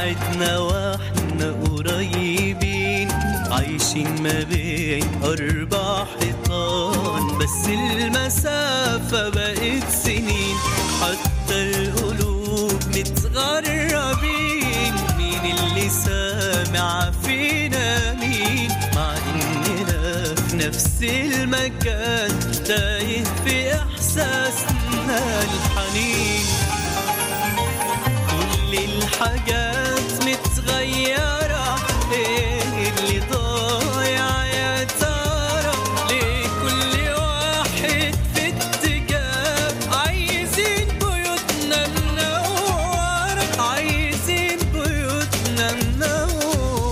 بعدنا واحنا قريبين عايشين ما بين أربع حيطان بس المسافة بقت سنين حتى القلوب متغربين مين اللي سامع فينا مين مع إننا في نفس المكان تايه في إحساسنا الحنين كل الحاجات متغيرة ايه اللي ضايع يا ترى ليه كل واحد في اتجاه عايزين بيوتنا منورة عايزين بيوتنا منورة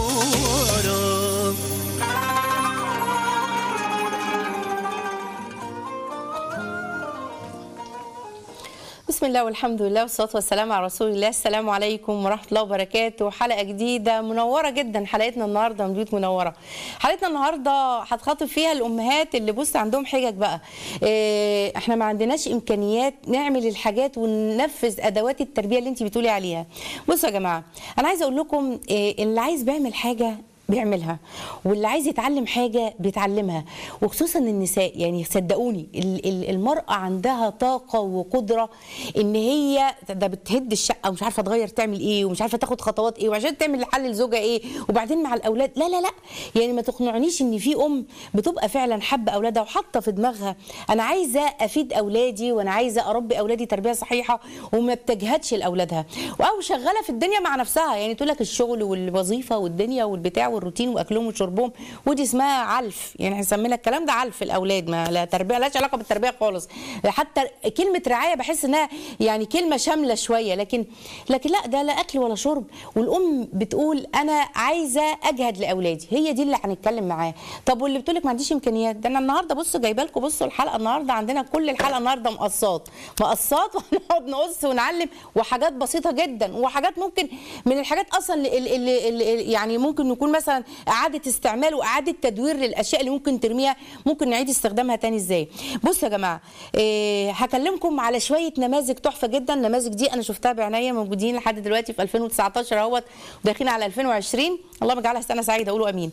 بسم الله والحمد لله والصلاة والسلام على رسول الله السلام عليكم ورحمة الله وبركاته حلقة جديدة منورة جدا حلقتنا النهاردة من بيوت منورة حلقتنا النهاردة هتخاطب فيها الأمهات اللي بص عندهم حجج بقى إيه احنا ما عندناش إمكانيات نعمل الحاجات وننفذ أدوات التربية اللي انت بتقولي عليها بصوا يا جماعة أنا عايزة أقول لكم إيه اللي عايز بيعمل حاجة بيعملها واللي عايز يتعلم حاجه بيتعلمها وخصوصا النساء يعني صدقوني ال- ال- المراه عندها طاقه وقدره ان هي ده بتهد الشقه ومش عارفه تغير تعمل ايه ومش عارفه تاخد خطوات ايه وعشان تعمل حل لزوجها ايه وبعدين مع الاولاد لا لا لا يعني ما تقنعنيش ان في ام بتبقى فعلا حابه اولادها وحاطه في دماغها انا عايزه افيد اولادي وانا عايزه اربي اولادي تربيه صحيحه وما بتجهدش لاولادها او شغاله في الدنيا مع نفسها يعني تقول لك الشغل والوظيفه والدنيا والبتاع والروتين واكلهم وشربهم ودي اسمها علف يعني هنسمينا الكلام ده علف الاولاد ما لا تربيه لاش علاقه بالتربيه خالص حتى كلمه رعايه بحس انها يعني كلمه شامله شويه لكن لكن لا ده لا اكل ولا شرب والام بتقول انا عايزه اجهد لاولادي هي دي اللي هنتكلم معاها طب واللي بتقول لك ما عنديش امكانيات ده انا النهارده بصوا جايبه لكم بصوا الحلقه النهارده عندنا كل الحلقه النهارده مقصات مقصات وهنقعد نقص ونعلم وحاجات بسيطه جدا وحاجات ممكن من الحاجات اصلا اللي, اللي, اللي يعني ممكن نكون مثلا اعاده استعمال واعاده تدوير للاشياء اللي ممكن ترميها ممكن نعيد استخدامها تاني ازاي بصوا يا جماعه إيه هكلمكم على شويه نماذج تحفه جدا النماذج دي انا شفتها بعناية موجودين لحد دلوقتي في 2019 اهوت داخلين على 2020 اللهم اجعلها سنه سعيده قولوا امين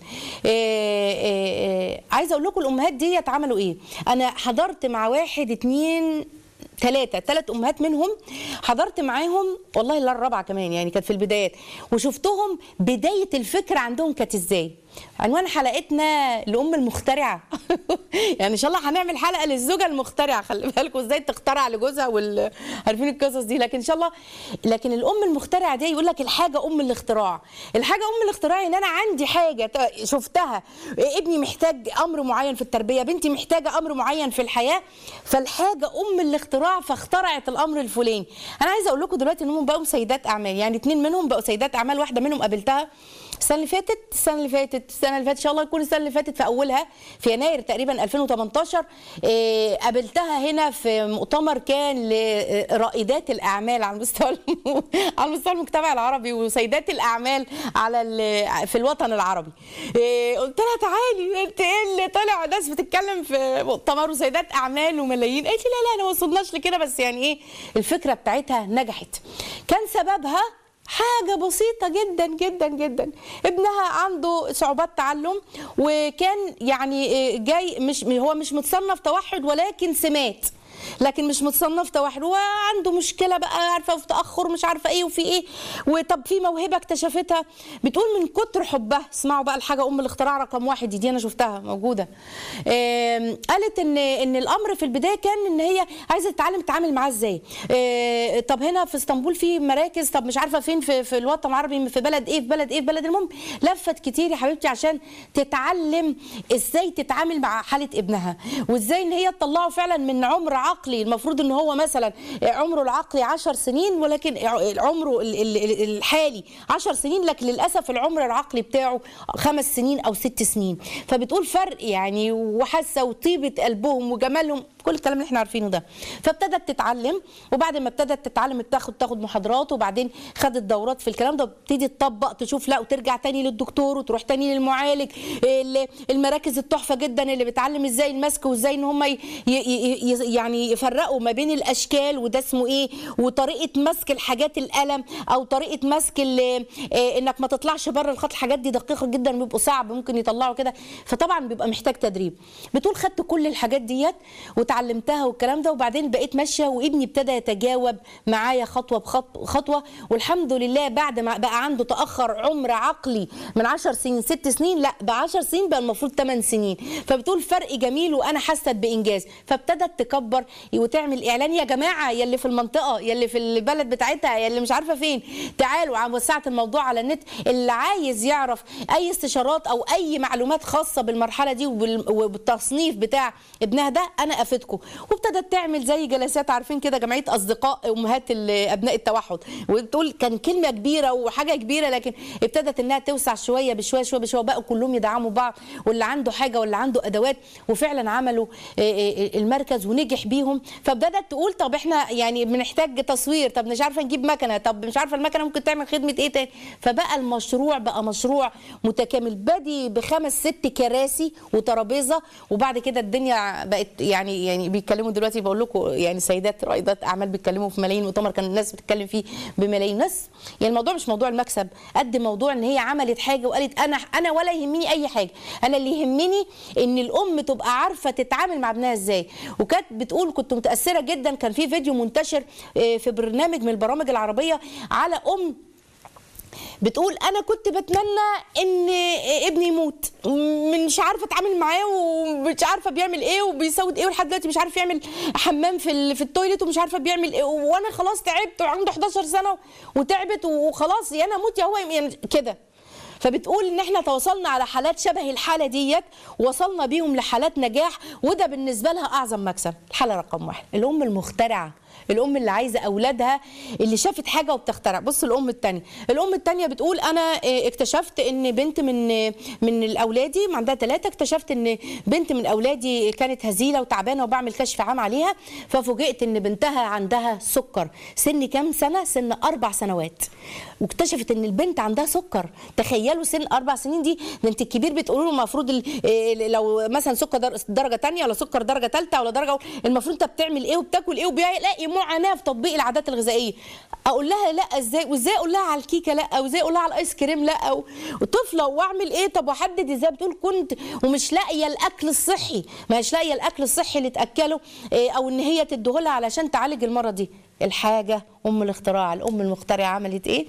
إيه إيه إيه عايزه اقول لكم الامهات دي عملوا ايه انا حضرت مع واحد اتنين ثلاثة ثلاث أمهات منهم حضرت معاهم والله لا الرابعة كمان يعني كانت في البدايات وشفتهم بداية الفكرة عندهم كانت إزاي عنوان حلقتنا الأم المخترعة يعني إن شاء الله هنعمل حلقة للزوجة المخترعة خلي بالكم إزاي تخترع لجوزها وال عارفين القصص دي لكن إن شاء الله لكن الأم المخترعة دي يقول لك الحاجة أم الاختراع الحاجة أم الاختراع إن أنا عندي حاجة ت- شفتها ابني محتاج أمر معين في التربية بنتي محتاجة أمر معين في الحياة فالحاجة أم الاختراع فاخترعت الأمر الفلاني أنا عايزة أقول لكم دلوقتي إن هم بقوا سيدات أعمال يعني اتنين منهم بقوا سيدات أعمال واحدة منهم قابلتها السنه اللي فاتت السنه اللي فاتت السنه اللي فاتت ان شاء الله تكون السنه اللي فاتت في اولها في يناير تقريبا 2018 إيه، قابلتها هنا في مؤتمر كان لرائدات الاعمال على المستوى الم- على مستوى المجتمع العربي وسيدات الاعمال على ال- في الوطن العربي إيه، قلت لها تعالي انت ايه اللي طلع ناس بتتكلم في مؤتمر وسيدات اعمال وملايين قالت لي لا لا انا ما وصلناش لكده بس يعني ايه الفكره بتاعتها نجحت كان سببها حاجة بسيطة جدا جدا جدا ابنها عنده صعوبات تعلم وكان يعني جاي مش هو مش متصنف توحد ولكن سمات لكن مش متصنف توحد وعنده مشكله بقى عارفه في تاخر مش عارفه ايه وفي ايه وطب في موهبه اكتشفتها بتقول من كتر حبها اسمعوا بقى الحاجه ام الاختراع رقم واحد دي, دي انا شفتها موجوده آم، قالت ان ان الامر في البدايه كان ان هي عايزه تتعلم تتعامل معاه ازاي آه، طب هنا في اسطنبول في مراكز طب مش عارفه فين في, في الوطن العربي في بلد ايه في بلد ايه في بلد المهم لفت كتير يا حبيبتي عشان تتعلم ازاي تتعامل مع حاله ابنها وازاي ان هي تطلعه فعلا من عمر عقلي المفروض ان هو مثلا عمره العقلي 10 سنين ولكن عمره ال- ال- ال- الحالي 10 سنين لكن للاسف العمر العقلي بتاعه خمس سنين او ست سنين فبتقول فرق يعني وحاسه وطيبه قلبهم وجمالهم كل الكلام اللي احنا عارفينه ده فابتدت تتعلم وبعد ما ابتدت تتعلم تاخد تاخد محاضرات وبعدين خدت دورات في الكلام ده وتبتدي تطبق تشوف لا وترجع تاني للدكتور وتروح تاني للمعالج ال- المراكز التحفه جدا اللي بتعلم ازاي المسك وازاي ان هم ي- ي- ي- يعني يفرقوا ما بين الاشكال وده اسمه ايه وطريقه مسك الحاجات القلم او طريقه مسك ال- آه، انك ما تطلعش بره الخط الحاجات دي دقيقه جدا بيبقوا صعب ممكن يطلعوا كده فطبعا بيبقى محتاج تدريب بتقول خدت كل الحاجات ديت وتعلمتها والكلام ده وبعدين بقيت ماشيه وابني ابتدى يتجاوب معايا خطوه بخطوه خطوه والحمد لله بعد ما بقى عنده تاخر عمر عقلي من 10 سنين 6 سنين لا ب 10 سنين بقى المفروض 8 سنين فبتقول فرق جميل وانا حست بانجاز فابتدت تكبر وتعمل اعلان يا جماعه يلي في المنطقه يلي في البلد بتاعتها يلي مش عارفه فين تعالوا عم وسعت الموضوع على النت اللي عايز يعرف اي استشارات او اي معلومات خاصه بالمرحله دي وبال- وبالتصنيف بتاع ابنها ده انا افيدكم وابتدت تعمل زي جلسات عارفين كده جمعيه اصدقاء امهات ال- ابناء التوحد وبتقول كان كلمه كبيره وحاجه كبيره لكن ابتدت انها توسع شويه بشويه شويه بشويه بقوا كلهم يدعموا بعض واللي عنده حاجه واللي عنده ادوات وفعلا عملوا آه، آه، المركز ونجح بيهم فابتدت تقول طب احنا يعني بنحتاج تصوير طب مش عارفه نجيب مكنه طب مش عارفه المكنه ممكن تعمل خدمه ايه تاني فبقى المشروع بقى مشروع متكامل بادي بخمس ست كراسي وترابيزه وبعد كده الدنيا بقت يعني يعني بيتكلموا دلوقتي بقول لكم يعني سيدات رائدات اعمال بيتكلموا في ملايين مؤتمر كان الناس بتتكلم فيه بملايين ناس يعني الموضوع مش موضوع المكسب قد موضوع ان هي عملت حاجه وقالت انا انا ولا يهمني اي حاجه انا اللي يهمني ان الام تبقى عارفه تتعامل مع ابنها ازاي وكانت بتقول كنت متاثره جدا كان في فيديو منتشر آه، في برنامج من البرامج العربيه على ام بتقول انا كنت بتمنى ان ابني يموت مش عارفه اتعامل معاه ومش عارفه بيعمل ايه وبيسود ايه ولحد دلوقتي مش عارف يعمل حمام في ال- في التويليت ومش عارفه بيعمل ايه وانا خلاص تعبت وعنده 11 سنه وتعبت وخلاص يا انا اموت يا هو يعني كده فبتقول ان احنا تواصلنا على حالات شبه الحاله ديت وصلنا بيهم لحالات نجاح وده بالنسبه لها اعظم مكسب الحاله رقم واحد الام المخترعه الام اللي عايزه اولادها اللي شافت حاجه وبتخترع بص الام الثانيه الام الثانيه بتقول انا آه، اكتشفت ان بنت من آه، من الاولادي عندها ثلاثه اكتشفت ان بنت من اولادي كانت هزيله وتعبانه وبعمل كشف عام عليها ففوجئت ان بنتها عندها سكر سن كام سنه سن اربع سنوات واكتشفت ان البنت عندها سكر تخيلوا سن اربع سنين دي ده انت الكبير بتقولوا له المفروض ال- إيه لو مثلا سكر در- درجه تانية ولا سكر درجه ثالثه ولا درجه المفروض انت بتعمل ايه وبتاكل ايه وبيلاقي معاناه في تطبيق العادات الغذائيه اقول لها لا ازاي وازاي اقول لها على الكيكه لا وازاي اقول لها على الايس كريم لا و- وطفله واعمل ايه طب واحدد ازاي بتقول كنت ومش لاقيه الاكل الصحي ما هيش لاقيه الاكل الصحي اللي تاكله إيه او ان هي تديهولها علشان تعالج المرض دي الحاجه ام الاختراع الام المخترعه عملت ايه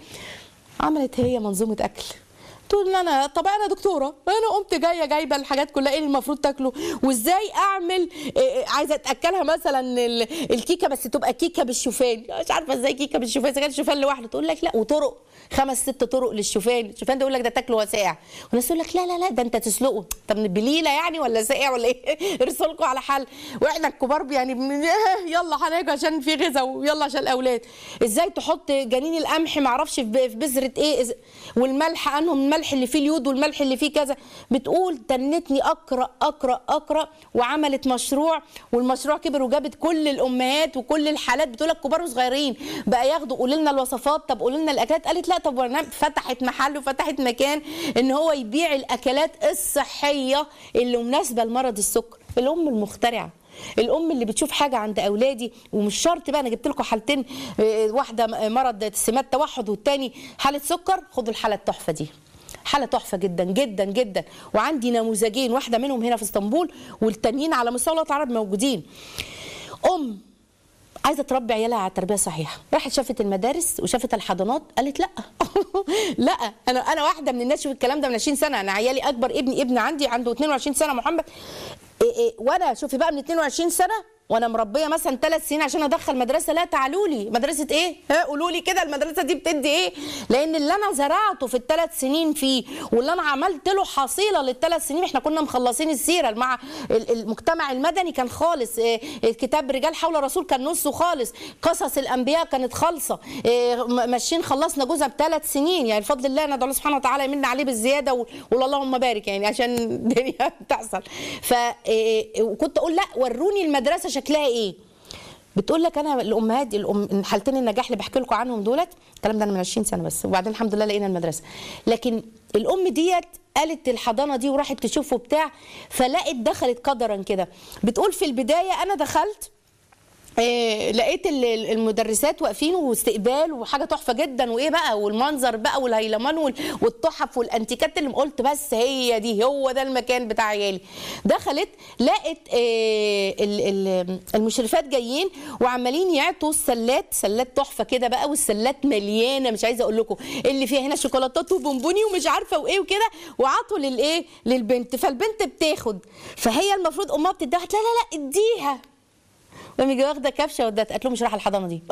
عملت هي منظومه اكل تقول لي انا طب انا دكتوره انا قمت جايه جايبه الحاجات كلها ايه اللي المفروض تاكله وازاي اعمل إيه، عايزه اتاكلها مثلا ال- الكيكه بس تبقى كيكه بالشوفان مش عارفه ازاي كيكه بالشوفان اذا كان الشوفان لوحده تقول لك لا وطرق خمس ست طرق للشوفان الشوفان ده يقول لك ده تاكله وهو ساقع والناس تقول لك لا لا لا ده انت تسلقه طب بليله يعني ولا ساقع ولا ايه ارسلكوا على حل واحنا الكبار يعني بن- يلا هناكل عشان في غذاء ويلا عشان الاولاد ازاي تحط جنين القمح ما اعرفش في ب- في بذره ايه إز- والملح انهم الملح اللي فيه اليود والملح اللي فيه كذا بتقول تنتني اقرا اقرا اقرا وعملت مشروع والمشروع كبر وجابت كل الامهات وكل الحالات بتقول لك كبار وصغيرين بقى ياخدوا قولوا لنا الوصفات طب قولوا لنا الاكلات قالت لا طب وانا فتحت محل وفتحت مكان ان هو يبيع الاكلات الصحيه اللي مناسبه لمرض السكر الام المخترعه الام اللي بتشوف حاجه عند اولادي ومش شرط بقى انا جبت لكم حالتين آه، واحده مرض سمات توحد والتاني حاله سكر خدوا الحاله التحفه دي حاله تحفه جدا جدا جدا وعندي نموذجين واحده منهم هنا في اسطنبول والتانيين على مستوى الوطن العربي موجودين ام عايزه تربي عيالها على التربيه الصحيحه راحت شافت المدارس وشافت الحضانات قالت لا لا انا انا واحده من الناس شوف الكلام ده من 20 سنه انا عيالي اكبر ابني ابن عندي عنده 22 سنه محمد إيه إيه وانا شوفي بقى من 22 سنه وانا مربيه مثلا ثلاث سنين عشان ادخل مدرسه لا تعالوا لي مدرسه ايه ها قولوا لي كده المدرسه دي بتدي ايه لان اللي انا زرعته في الثلاث سنين فيه واللي انا عملت له حصيله للثلاث سنين احنا كنا مخلصين السيره مع ال- المجتمع المدني كان خالص إيه، كتاب رجال حول رسول كان نصه خالص قصص الانبياء كانت خالصه إيه، م- ماشيين خلصنا جوزها بثلاث سنين يعني بفضل الله ندعو الله سبحانه وتعالى يمن عليه بالزياده و- وقول اللهم بارك يعني عشان الدنيا تحصل ف إيه، وكنت اقول لا وروني المدرسه شكلها شكلها ايه بتقول لك انا الامهات الأم حالتين النجاح اللي بحكي لكم عنهم دولت الكلام ده انا من 20 سنه بس وبعدين الحمد لله لقينا المدرسه لكن الام ديت قالت الحضانه دي وراحت تشوفه بتاع فلقت دخلت قدرا كده بتقول في البدايه انا دخلت إيه لقيت ال- ال- المدرسات واقفين واستقبال وحاجه تحفه جدا وايه بقى والمنظر بقى والهيلمان وال- والتحف والانتيكات اللي قلت بس هي دي هو ده المكان بتاع عيالي دخلت لقت إيه ال- ال- المشرفات جايين وعمالين يعطوا السلات سلات تحفه كده بقى والسلات مليانه مش عايزه اقول لكم اللي فيها هنا شوكولاتات وبونبوني ومش عارفه وايه وكده وعطوا للايه للبنت فالبنت بتاخد فهي المفروض امها بتديها لا لا لا اديها قام يجي واخده كبشه ودت قالت له مش رايحه الحضانه دي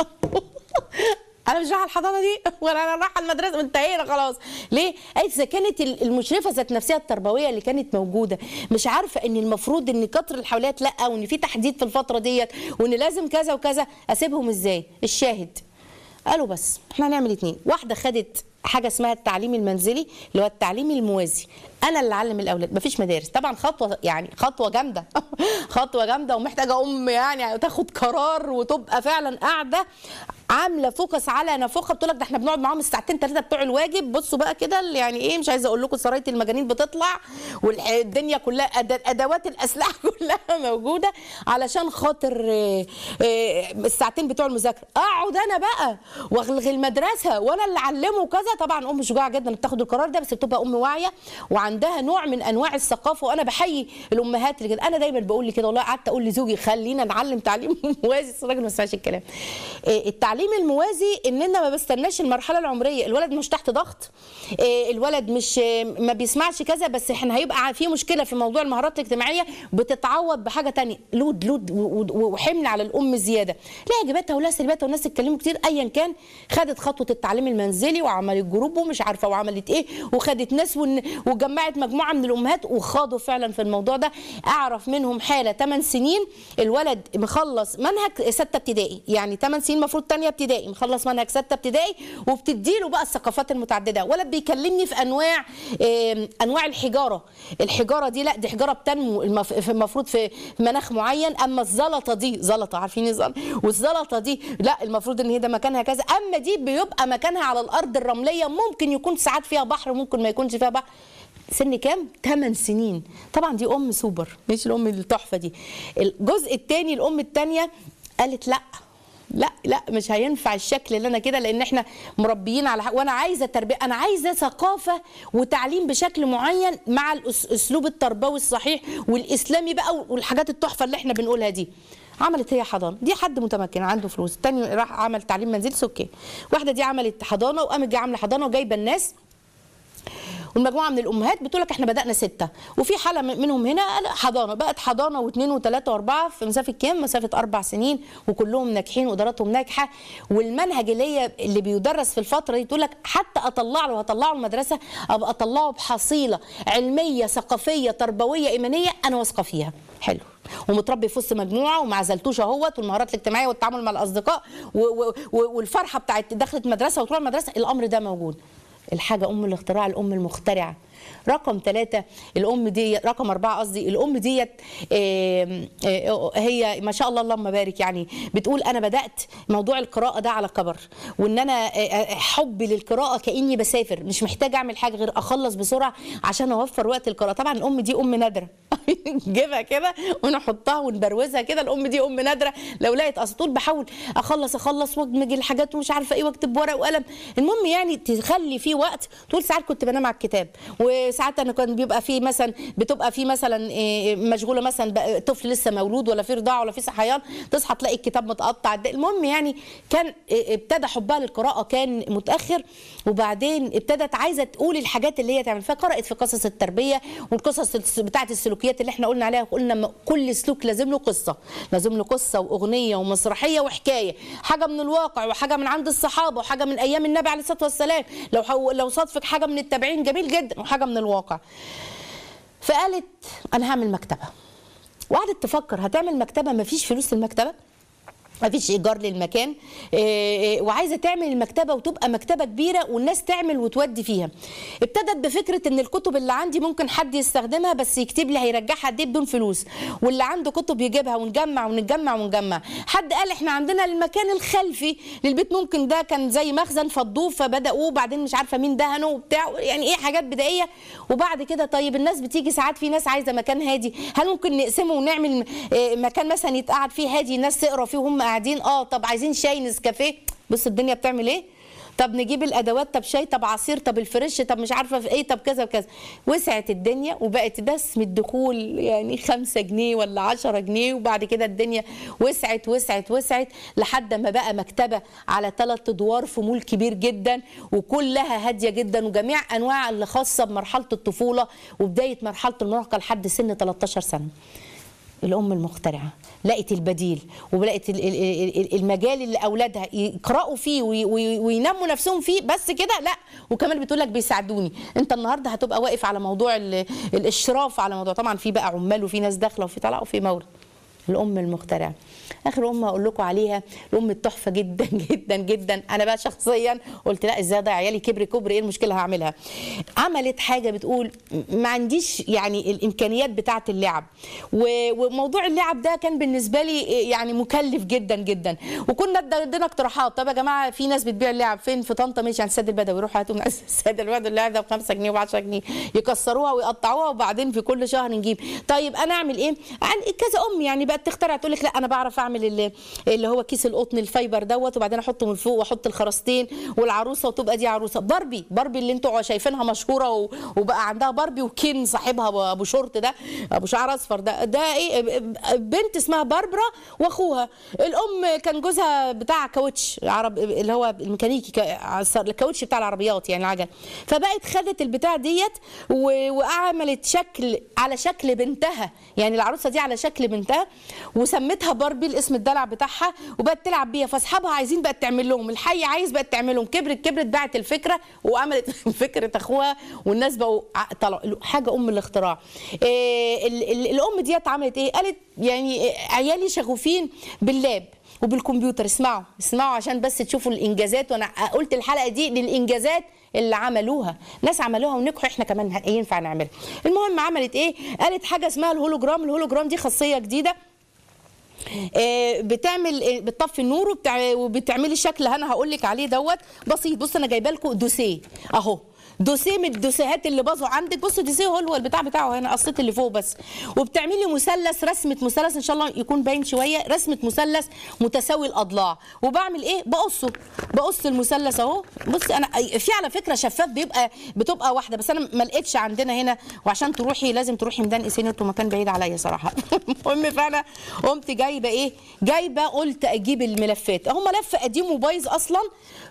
انا مش رايحه الحضانه دي ولا انا رايحه المدرسه انتهينا خلاص ليه قالت اذا كانت ال- المشرفه ذات نفسها التربويه اللي كانت موجوده مش عارفه ان المفروض ان كتر الحولات لا وان في تحديد في الفتره ديت وان لازم كذا وكذا اسيبهم ازاي الشاهد قالوا بس احنا هنعمل اتنين واحده خدت حاجه اسمها التعليم المنزلي اللي هو التعليم الموازي انا اللي اعلم الاولاد مفيش مدارس طبعا خطوه يعني خطوه جامده خطوه جامده ومحتاجه ام يعني تاخد قرار وتبقى فعلا قاعده عامله فوكس على نافوخه بتقول لك ده احنا بنقعد معاهم الساعتين ثلاثه بتوع الواجب بصوا بقى كده اللي يعني ايه مش عايزه اقول لكم سرايه المجانين بتطلع والدنيا كلها أد- ادوات الاسلحه كلها موجوده علشان خاطر آه، آه، الساعتين بتوع المذاكره اقعد انا بقى والغي المدرسه وانا اللي اعلمه كذا طبعا ام شجاعه جدا بتاخد القرار ده بس بتبقى ام واعيه وعندها نوع من انواع الثقافه وانا بحيي الامهات اللي كده انا دايما بقول لي كده والله قعدت اقول لزوجي خلينا نعلم تعليم موازي بس الراجل ما سمعش الكلام آه، التعليم الموازي اننا ما بستناش المرحله العمريه الولد مش تحت ضغط آه، الولد مش آه، ما بيسمعش كذا بس احنا هيبقى في مشكله في موضوع المهارات الاجتماعيه بتتعوض بحاجه تانية لود لود و- و- وحمل على الام زياده لها ايجاباتها ولها سلبياتها والناس اتكلموا كتير ايا كان خدت خطوه التعليم المنزلي وعملت جروب ومش عارفه وعملت ايه وخدت ناس ون- وجمعت مجموعه من الامهات وخاضوا فعلا في الموضوع ده اعرف منهم حاله 8 سنين الولد مخلص منهج 6 ابتدائي يعني 8 سنين المفروض تانية ابتدائي مخلص منهج 6 ابتدائي وبتديله بقى الثقافات المتعدده ولد بيكلمني في انواع آم، انواع الحجاره الحجاره دي لا دي حجاره بتنمو المف- في- المفروض في مناخ معين اما الزلطه دي زلطه عارفين إيه زلطه والزلطه دي لا المفروض ان هي ده مكانها كذا اما دي بيبقى مكانها على الارض الرمليه ممكن يكون ساعات فيها بحر ممكن ما يكونش فيها بحر سن كام؟ 8 سنين طبعا دي ام سوبر مش الام التحفه دي الجزء الثاني الام الثانيه قالت لا لا لا مش هينفع الشكل اللي انا كده لان احنا مربيين على حق وانا عايزه تربيه انا عايزه ثقافه وتعليم بشكل معين مع الاسلوب التربوي الصحيح والاسلامي بقى والحاجات التحفه اللي احنا بنقولها دي عملت هي حضانه دي حد متمكن عنده فلوس التاني راح عمل تعليم منزلي اوكي واحده دي عملت حضانه وقامت جايه عامله حضانه وجايبه الناس والمجموعه من الامهات بتقول لك احنا بدانا سته وفي حاله من- منهم هنا قال حضانه بقت حضانه واثنين وثلاثه واربعه في مسافه كام؟ مسافه اربع سنين وكلهم ناجحين واداراتهم ناجحه والمنهج اللي هي اللي بيدرس في الفتره دي تقول لك حتى اطلع له هطلعه المدرسه ابقى اطلعه بحصيله علميه ثقافيه تربويه ايمانيه انا واثقه فيها حلو ومتربي في وسط مجموعه وما عزلتوش اهوت والمهارات الاجتماعيه والتعامل مع الاصدقاء و- و- و- والفرحه بتاعت دخلت مدرسه وتروح المدرسه الامر ده موجود الحاجة أم الاختراع الأم المخترعة رقم ثلاثة الأم دي رقم أربعة قصدي الأم ديت آم، آه، هي ما شاء الله اللهم بارك يعني بتقول أنا بدأت موضوع القراءة ده على كبر وإن أنا آه، آه، حبي للقراءة كأني بسافر مش محتاجة أعمل حاجة غير أخلص بسرعة عشان أوفر وقت القراءة طبعا الأم دي أم نادرة نجيبها كده ونحطها ونبروزها كده الأم دي أم نادرة لو لقيت أصل طول بحاول أخلص أخلص وأدمج الحاجات ومش عارفة إيه وأكتب ورق وقلم المهم يعني تخلي فيه وقت طول ساعات كنت بنام على الكتاب وساعات انا كان بيبقى في مثلا بتبقى في مثلا إيه، مشغوله مثلا بقى طفل لسه مولود ولا في رضاعه ولا في صحيان تصحى تلاقي الكتاب متقطع المهم يعني كان إيه، ابتدى حبها للقراءه كان متاخر وبعدين ابتدت عايزه تقول الحاجات اللي هي تعمل فقرات في قصص التربيه والقصص الس- بتاعه السلوكيات اللي احنا قلنا عليها قلنا م- كل سلوك لازم له قصه لازم له قصه واغنيه ومسرحيه وحكايه حاجه من الواقع وحاجه من عند الصحابه وحاجه من ايام النبي عليه الصلاه والسلام لو حو... لو صادفك حاجه من التابعين جميل جدا وحاجه من الواقع فقالت انا هعمل مكتبه وقعدت تفكر هتعمل مكتبه ما فيش فلوس المكتبه مفيش ايجار للمكان إيه، وعايزه تعمل المكتبه وتبقى مكتبه كبيره والناس تعمل وتودي فيها ابتدت بفكره ان الكتب اللي عندي ممكن حد يستخدمها بس يكتب لي هيرجعها قد ايه بدون فلوس واللي عنده كتب يجيبها ونجمع ونجمع ونجمع حد قال احنا عندنا المكان الخلفي للبيت ممكن ده كان زي مخزن فضوه فبداوا وبعدين مش عارفه مين دهنه وبتاع يعني ايه حاجات بدائيه وبعد كده طيب الناس بتيجي ساعات في ناس عايزه مكان هادي هل ممكن نقسمه ونعمل إيه، مكان مثلا يتقعد فيه هادي الناس تقرا فيه وهم قاعدين اه طب عايزين شاي نسكافيه بص الدنيا بتعمل ايه طب نجيب الادوات طب شاي طب عصير طب الفريش طب مش عارفه في ايه طب كذا وكذا وسعت الدنيا وبقت دسم الدخول يعني خمسة جنيه ولا عشرة جنيه وبعد كده الدنيا وسعت وسعت وسعت لحد ما بقى مكتبه على ثلاث ادوار في مول كبير جدا وكلها هاديه جدا وجميع انواع اللي خاصه بمرحله الطفوله وبدايه مرحله المراهقه لحد سن 13 سنه الام المخترعه لقت البديل ولقت ال- ال- ال- المجال اللي اولادها يقراوا فيه وي- وي- وينموا نفسهم فيه بس كده لا وكمان بتقول لك بيساعدوني انت النهارده هتبقى واقف على موضوع ال- الاشراف على موضوع طبعا في بقى عمال وفي ناس داخله وفي طالعه وفي مورد الام المخترعه اخر ام هقول لكم عليها الام التحفه جدا جدا جدا انا بقى شخصيا قلت لا ازاي ده عيالي كبر كبر ايه المشكله هعملها عملت حاجه بتقول ما عنديش يعني الامكانيات بتاعه اللعب و- وموضوع اللعب ده كان بالنسبه لي يعني مكلف جدا جدا وكنا ادينا اقتراحات طب يا جماعه في ناس بتبيع اللعب فين في طنطا ماشي عند السيد البدوي يروحوا هاتوا من السيد البدوي اللعب ده ب 5 جنيه و10 جنيه يكسروها ويقطعوها وبعدين في كل شهر نجيب طيب انا اعمل ايه عن كذا ام يعني بقت تخترع تقول لك لا انا بعرف اعمل اللي, اللي هو كيس القطن الفايبر دوت وبعدين احطه من فوق واحط الخراستين والعروسه وتبقى دي عروسه باربي باربي اللي انتوا شايفينها مشهوره و- وبقى عندها باربي وكين صاحبها ابو شورت ده ابو شعر اصفر ده ده ايه بنت اسمها باربرا واخوها الام كان جوزها بتاع كاوتش عرب اللي هو الميكانيكي كا- الكاوتش بتاع العربيات يعني العجل فبقت خدت البتاع ديت و- وعملت شكل على شكل بنتها يعني العروسه دي على شكل بنتها وسمتها باربي الاسم الدلع بتاعها وبقت تلعب بيها فاصحابها عايزين بقت تعمل لهم الحي عايز بقت تعمل لهم كبرت كبرت باعت الفكره وعملت فكره اخوها والناس بقوا ع- طلعوا حاجه ام الاختراع إيه ال- ال- الام ديت عملت ايه قالت يعني إيه، عيالي شغوفين باللاب وبالكمبيوتر اسمعوا اسمعوا عشان بس تشوفوا الانجازات وانا قلت الحلقه دي للانجازات اللي عملوها ناس عملوها ونجحوا احنا كمان ه- ينفع نعملها المهم عملت ايه قالت حاجه اسمها الهولوجرام الهولوجرام دي خاصيه جديده آه، بتعمل آه، بتطفي النور وبتع... وبتعملي شكل انا هقول لك عليه دوت بسيط بص انا جايبه لكم دوسيه اهو دوسيه من الدوسيهات اللي باظوا عندك بص دوسيه هو هو البتاع بتاعه هنا قصيت اللي فوق بس وبتعملي مثلث رسمه مثلث ان شاء الله يكون باين شويه رسمه مثلث متساوي الاضلاع وبعمل ايه بقصه بقص المثلث اهو بص انا في على فكره شفاف بيبقى بتبقى واحده بس انا ما لقيتش عندنا هنا وعشان تروحي لازم تروحي ميدان اسين انتوا مكان بعيد عليا صراحه المهم فانا قمت جايبه ايه جايبه قلت اجيب الملفات اهو ملف قديم وبايظ اصلا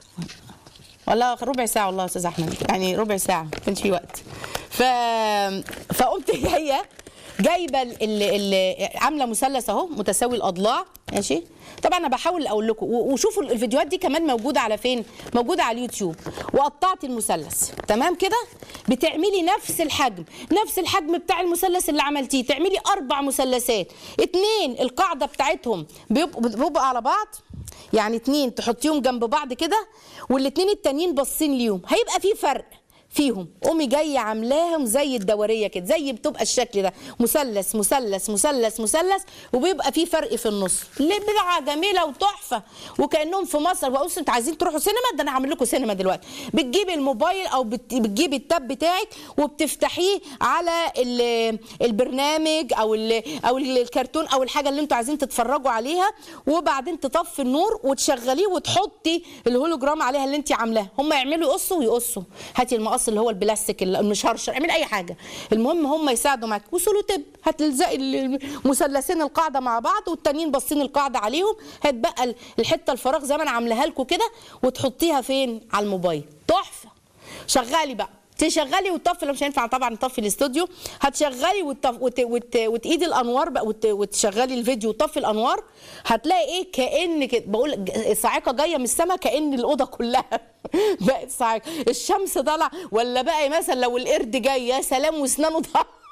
والله ربع ساعة والله يا استاذ احمد يعني ربع ساعة ما كانش في وقت ف فقمت جاية جايبة ال... ال... ال... عاملة مثلث اهو متساوي الاضلاع ماشي طبعا انا بحاول اقول لكم و- وشوفوا الفيديوهات دي كمان موجودة على فين موجودة على اليوتيوب وقطعت المثلث تمام كده بتعملي نفس الحجم نفس الحجم بتاع المثلث اللي عملتيه تعملي اربع مثلثات اتنين القاعدة بتاعتهم بيبقوا بيبقوا على بعض يعني اتنين تحطيهم جنب بعض كده والاتنين التانيين باصين ليهم هيبقى في فرق فيهم قومي جايه عاملاهم زي الدوريه كده زي بتبقى الشكل ده مثلث مثلث مثلث مثلث وبيبقى في فرق في النص ليه بدعه جميله وتحفه وكانهم في مصر بقول انتوا عايزين تروحوا سينما ده انا هعمل لكم سينما دلوقتي بتجيبي الموبايل او بت- بتجيبي التاب بتاعك وبتفتحيه على ال- البرنامج او ال- او الكرتون او الحاجه اللي انتوا عايزين تتفرجوا عليها وبعدين تطفي النور وتشغليه وتحطي الهولوجرام عليها اللي انت عاملاه هم يعملوا يقصوا ويقصوا هاتي المقص اللي هو البلاستيك المشرشر اعملي اي حاجه المهم هم يساعدوا معاك وسولو تب هتلزقي المثلثين القاعده مع بعض والتانيين باصين القاعده عليهم هتبقى الحته الفراغ زي ما انا عاملاها لكم كده وتحطيها فين على الموبايل تحفه شغالي بقى تشغلي وتطفي لو مش هينفع طبعا نطفي الاستوديو هتشغلي وتطف... وت... وت... وتقيدي الانوار بقى وت... وتشغلي الفيديو وتطفي الانوار هتلاقي ايه كان كده بقول الصاعقه جايه من السماء كان الاوضه كلها بقت صاعقه الشمس طالعه ولا بقى مثلا لو القرد جاي يا سلام واسنانه طالعه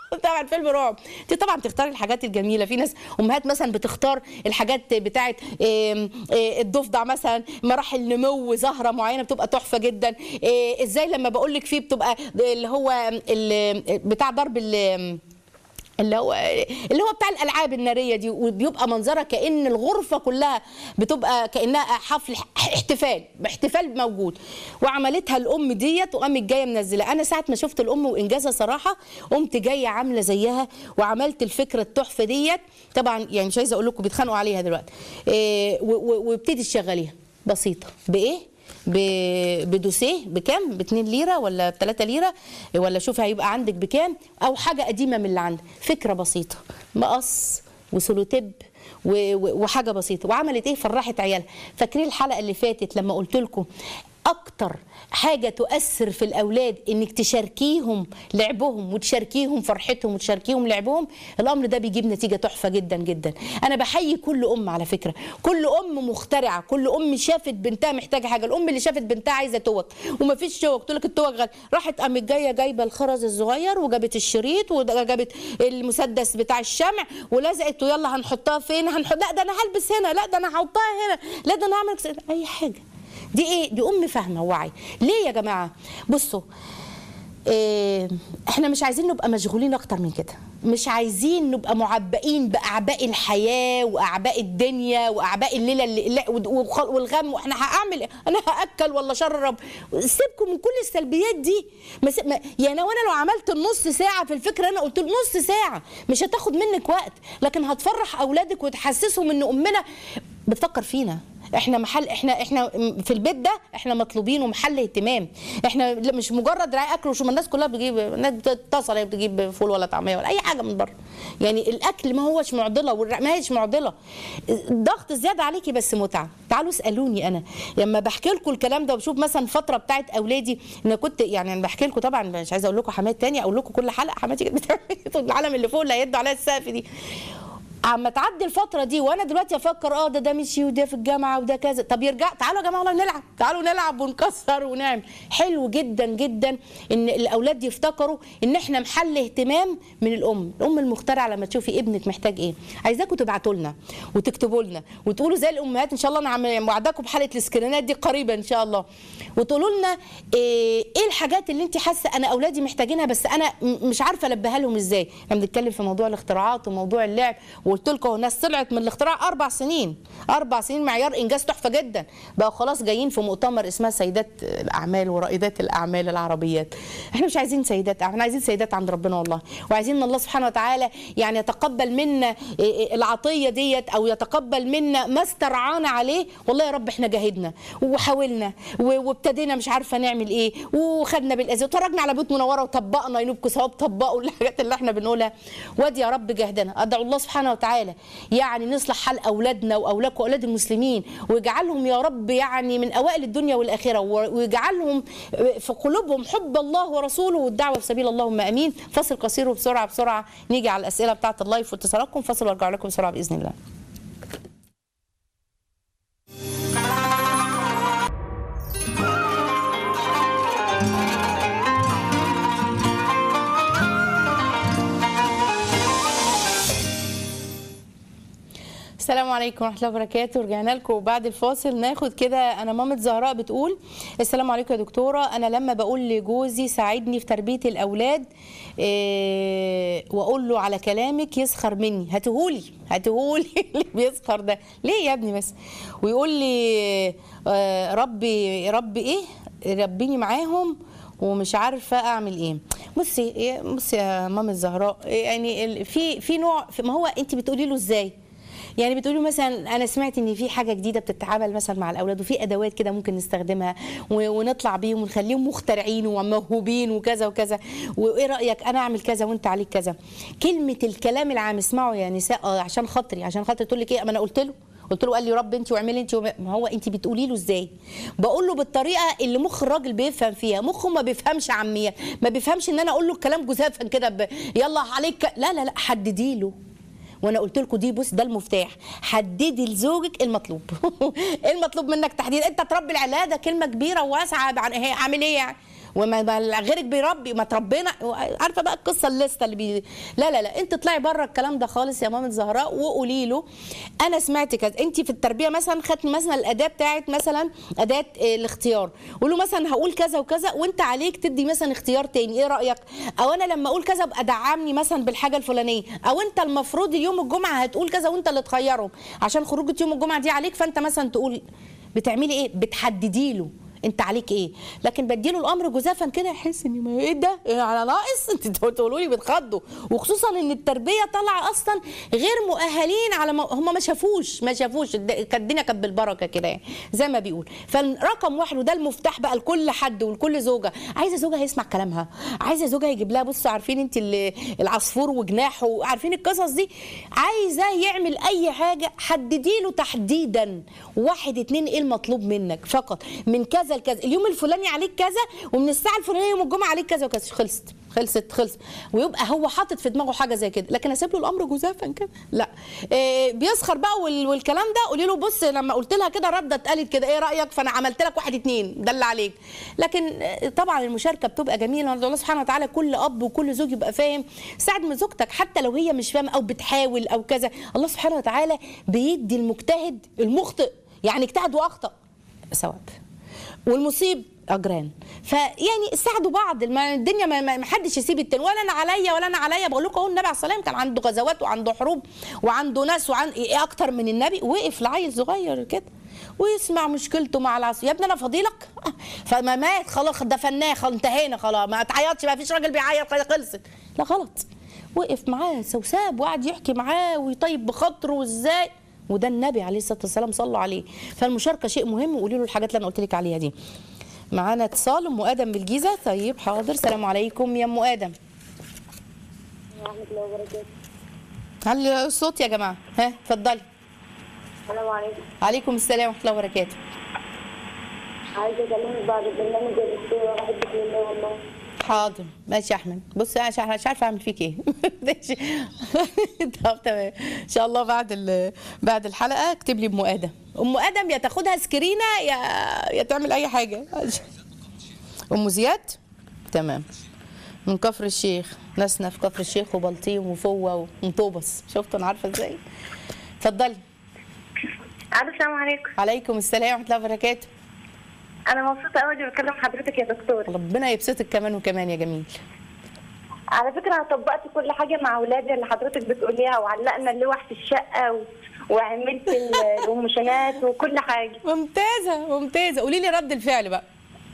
طبعا فيلم رعب انت طبعا تختاري الحاجات الجميله في ناس امهات مثلا بتختار الحاجات بتاعه آم، آه، الضفدع مثلا مراحل نمو زهره معينه بتبقى تحفه جدا آه، ازاي لما بقول لك فيه بتبقى اللي هو ال- بتاع ضرب ال- اللي هو اللي هو بتاع الالعاب الناريه دي وبيبقى منظرها كان الغرفه كلها بتبقى كانها حفل احتفال احتفال موجود وعملتها الام ديت وقامت جايه منزله انا ساعه ما شفت الام وانجازها صراحه قمت جايه عامله زيها وعملت الفكره التحفه ديت طبعا يعني مش عايزه اقول لكم بيتخانقوا عليها دلوقتي إيه و- و- وابتدي تشغليها بسيطه بايه ب- بدوسيه بكام ب 2 ليره ولا ب 3 ليره ولا شوفي هيبقى عندك بكام او حاجه قديمه من اللي عندك فكره بسيطه مقص وسولوتيب و- و- وحاجه بسيطه وعملت ايه فرحت عيالها فاكرين الحلقه اللي فاتت لما قلت لكم اكتر حاجه تؤثر في الاولاد انك تشاركيهم لعبهم وتشاركيهم فرحتهم وتشاركيهم لعبهم الامر ده بيجيب نتيجه تحفه جدا جدا انا بحيي كل ام على فكره كل ام مخترعه كل ام شافت بنتها محتاجه حاجه الام اللي شافت بنتها عايزه توك ومفيش توك تقول لك التوك غالي راحت قامت جايه جايبه الخرز الصغير وجابت الشريط وجابت المسدس بتاع الشمع ولزقت ويلا هنحطها فين هنحط لا ده انا هلبس هنا لا ده انا هحطها هنا لا ده انا هعمل كذا. اي حاجه دي ايه دي ام فاهمه ووعي ليه يا جماعه بصوا إيه احنا مش عايزين نبقى مشغولين اكتر من كده مش عايزين نبقى معبئين باعباء الحياه واعباء الدنيا واعباء الليله اللي لا وخ- والغم واحنا هعمل إيه؟ انا هاكل ولا اشرب سيبكم من كل السلبيات دي مس... ما... يعني وانا لو عملت النص ساعه في الفكره انا قلت له نص ساعه مش هتاخد منك وقت لكن هتفرح اولادك وتحسسهم ان امنا بتفكر فينا احنا محل احنا احنا في البيت ده احنا مطلوبين ومحل اهتمام احنا لا- مش مجرد رعايه اكل وشو ما الناس كلها بتجيب الناس بتتصل هي بتجيب فول ولا طعميه ولا اي حاجه من بره يعني الاكل ما هوش معضله والرع- ما هيش معضله الضغط زياده عليكي بس متعه تعالوا اسالوني انا لما بحكي لكم الكلام ده وبشوف مثلا فتره بتاعت اولادي انا كنت يعني انا بحكي لكم طبعا مش عايزه اقول لكم حمات تاني اقول لكم كل حلقه حماتي كانت بتعمل العالم اللي فوق اللي هيدوا عليها السقف دي اما تعدي الفتره دي وانا دلوقتي افكر اه ده ده مشي وده في الجامعه وده كذا طب يرجع تعالوا يا جماعه والله نلعب تعالوا نلعب ونكسر ونعمل حلو جدا جدا ان الاولاد يفتكروا ان احنا محل اهتمام من الام الام المخترعه لما تشوفي ابنك محتاج ايه عايزاكم تبعتوا لنا وتكتبوا لنا وتقولوا زي الامهات ان شاء الله انا عم- وعداكم بحلقه السكرينات دي قريبا ان شاء الله وتقولوا لنا ايه إيه الحاجات اللي انت حاسه انا اولادي محتاجينها بس انا م- مش عارفه البيها لهم ازاي احنا بنتكلم في موضوع الاختراعات وموضوع اللعب وقلت لكم ناس طلعت من الاختراع اربع سنين اربع سنين معيار انجاز تحفه جدا بقوا خلاص جايين في مؤتمر اسمها سيدات الاعمال ورائدات الاعمال العربيات احنا مش عايزين سيدات احنا عايزين سيدات عند ربنا والله وعايزين ان الله سبحانه وتعالى يعني يتقبل منا إيه إيه العطيه ديت او يتقبل منا ما استرعانا عليه والله يا رب احنا جاهدنا وحاولنا و- وابتدينا مش عارفه نعمل ايه وخدنا بالاذى وتفرجنا على بيوت منوره وطبقنا ينوبكم ثواب طبقوا الحاجات اللي احنا بنقولها وادي يا رب جهدنا ادعو الله سبحانه وتعالى يعني نصلح حال اولادنا واولادكم واولاد المسلمين ويجعلهم يا رب يعني من اوائل الدنيا والاخره و- ويجعلهم في قلوبهم حب الله ورسوله والدعوه في سبيل اللهم امين فاصل قصير وبسرعه بسرعه نيجي على الاسئله بتاعه اللايف واتصالاتكم فاصل وارجع لكم بسرعه باذن الله السلام عليكم ورحمه الله وبركاته رجعنا لكم بعد الفاصل ناخد كده انا مامة زهراء بتقول السلام عليكم يا دكتوره انا لما بقول لجوزي ساعدني في تربيه الاولاد إيه واقول له على كلامك يسخر مني هاتهولي هاتهولي اللي بيسخر ده ليه يا ابني بس ويقول لي آه، ربي ربي ايه ربيني معاهم ومش عارفه اعمل ايه بصي بصي يا ماما الزهراء يعني ال- في في نوع ما هو انت بتقولي له ازاي يعني بتقولي مثلا انا سمعت ان في حاجه جديده بتتعامل مثلا مع الاولاد وفي ادوات كده ممكن نستخدمها و- ونطلع بيهم ونخليهم مخترعين وموهوبين وكذا وكذا وايه رايك انا اعمل كذا وانت عليك كذا كلمه الكلام العام اسمعوا يا نساء آه، عشان خاطري عشان خاطر تقول لك ايه ما انا قلت له قلت له قال لي رب انت واعملي انت وما ما هو انت بتقولي له ازاي بقول له بالطريقه اللي مخ الراجل بيفهم فيها مخه ما بيفهمش عاميه ما بيفهمش ان انا اقول له الكلام جزافا كده ب... يلا عليك لا لا لا حددي له وانا قلت لكم دي بص ده المفتاح حددي لزوجك المطلوب ايه المطلوب منك تحديد انت تربي العيال ده كلمه كبيره وواسعه عن- هي عامل ايه يعني وما ما غيرك بيربي ما تربينا عارفه بقى القصه الليسته اللي بي... لا لا لا انت اطلعي بره الكلام ده خالص يا مامة زهراء وقولي له انا سمعت كذا انت في التربيه مثلا خدت مثلا الاداه بتاعت مثلا اداه آه، الاختيار قول له مثلا هقول كذا وكذا وانت عليك تدي مثلا اختيار تاني ايه رايك او انا لما اقول كذا ابقى دعمني مثلا بالحاجه الفلانيه او انت المفروض يوم الجمعه هتقول كذا وانت اللي تخيره عشان خروجه يوم الجمعه دي عليك فانت مثلا تقول بتعملي ايه بتحددي له انت عليك ايه لكن بديله الامر جزافا كده يحس ان ما ايه ده إيه على ناقص انت تقولوا لي بتخضوا وخصوصا ان التربيه طالعه اصلا غير مؤهلين على ما هم ما شافوش ما شافوش الد- كانت الدنيا كانت بالبركه كده يعني زي ما بيقول فالرقم واحد وده المفتاح بقى لكل حد ولكل زوجه عايزه زوجها يسمع كلامها عايزه زوجها يجيب لها بصوا عارفين انت ال- العصفور وجناحه عارفين القصص دي عايزاه يعمل اي حاجه حددي له تحديدا واحد اتنين ايه المطلوب منك فقط من كذا لكذا اليوم الفلاني عليك كذا ومن الساعه الفلانيه يوم الجمعه عليك كذا وكذا خلصت خلصت خلصت ويبقى هو حاطط في دماغه حاجه زي كده لكن اسيب له الامر جزافا كده لا إيه بيسخر بقى وال- والكلام ده قولي له بص لما قلت لها كده ردت قالت كده ايه رايك فانا عملت لك واحد اتنين ده اللي عليك لكن آه، طبعا المشاركه بتبقى جميله الله سبحانه وتعالى كل اب وكل زوج يبقى فاهم ساعد من زوجتك حتى لو هي مش فاهمه او بتحاول او كذا الله سبحانه وتعالى بيدي المجتهد المخطئ يعني اجتهد واخطا ثواب والمصيب اجران فيعني ساعدوا بعض ما الدنيا ما ما- ما حدش يسيب التاني ولا انا عليا ولا انا عليا بقول لكم اهو النبي عليه الصلاه والسلام كان عنده غزوات وعنده حروب وعنده ناس وعن ايه اكتر من النبي وقف لعيل صغير كده ويسمع مشكلته مع العصر يا ابني انا فضيلك آه، فما مات خلاص دفناه خلاص انتهينا خلاص ما تعيطش ما فيش راجل بيعيط خلصت لا غلط وقف معاه سوساب وقعد يحكي معاه ويطيب بخاطره وازاي وده النبي عليه الصلاه والسلام صلوا عليه فالمشاركه شيء مهم وقولي له الحاجات اللي انا قلت لك عليها دي معانا اتصال ام ادم بالجيزه طيب حاضر سلام عليكم يا ام ادم ورحمة الله وبركاته علي الصوت يا جماعه ها اتفضلي السلام عليكم عليكم السلام ورحمه الله وبركاته عايزة أكلمك بعد البرنامج يا دكتورة بحبك لله والله حاضر ماشي يا احمد بص انا مش عارفه مش عارفة اعمل فيك ايه ماشي. طب تمام ان شاء الله بعد ال- بعد الحلقه اكتب لي ام ادم ام ادم يا تاخدها سكرينه يا يا تعمل اي حاجه ام زياد تمام من كفر الشيخ ناسنا في كفر الشيخ وبلطيم وفوه ومطوبس شفتوا انا عارفه ازاي اتفضلي ألو السلام عليكم عليكم السلام ورحمه الله وبركاته أنا مبسوطة أوي إني بكلم حضرتك يا دكتور ربنا يبسطك كمان وكمان يا جميل على فكرة أنا طبقت كل حاجة مع أولادي اللي حضرتك بتقوليها وعلقنا اللوح في الشقة و... وعملت ال- القماشانات وكل حاجة ممتازه ممتازه قولي لي رد الفعل بقى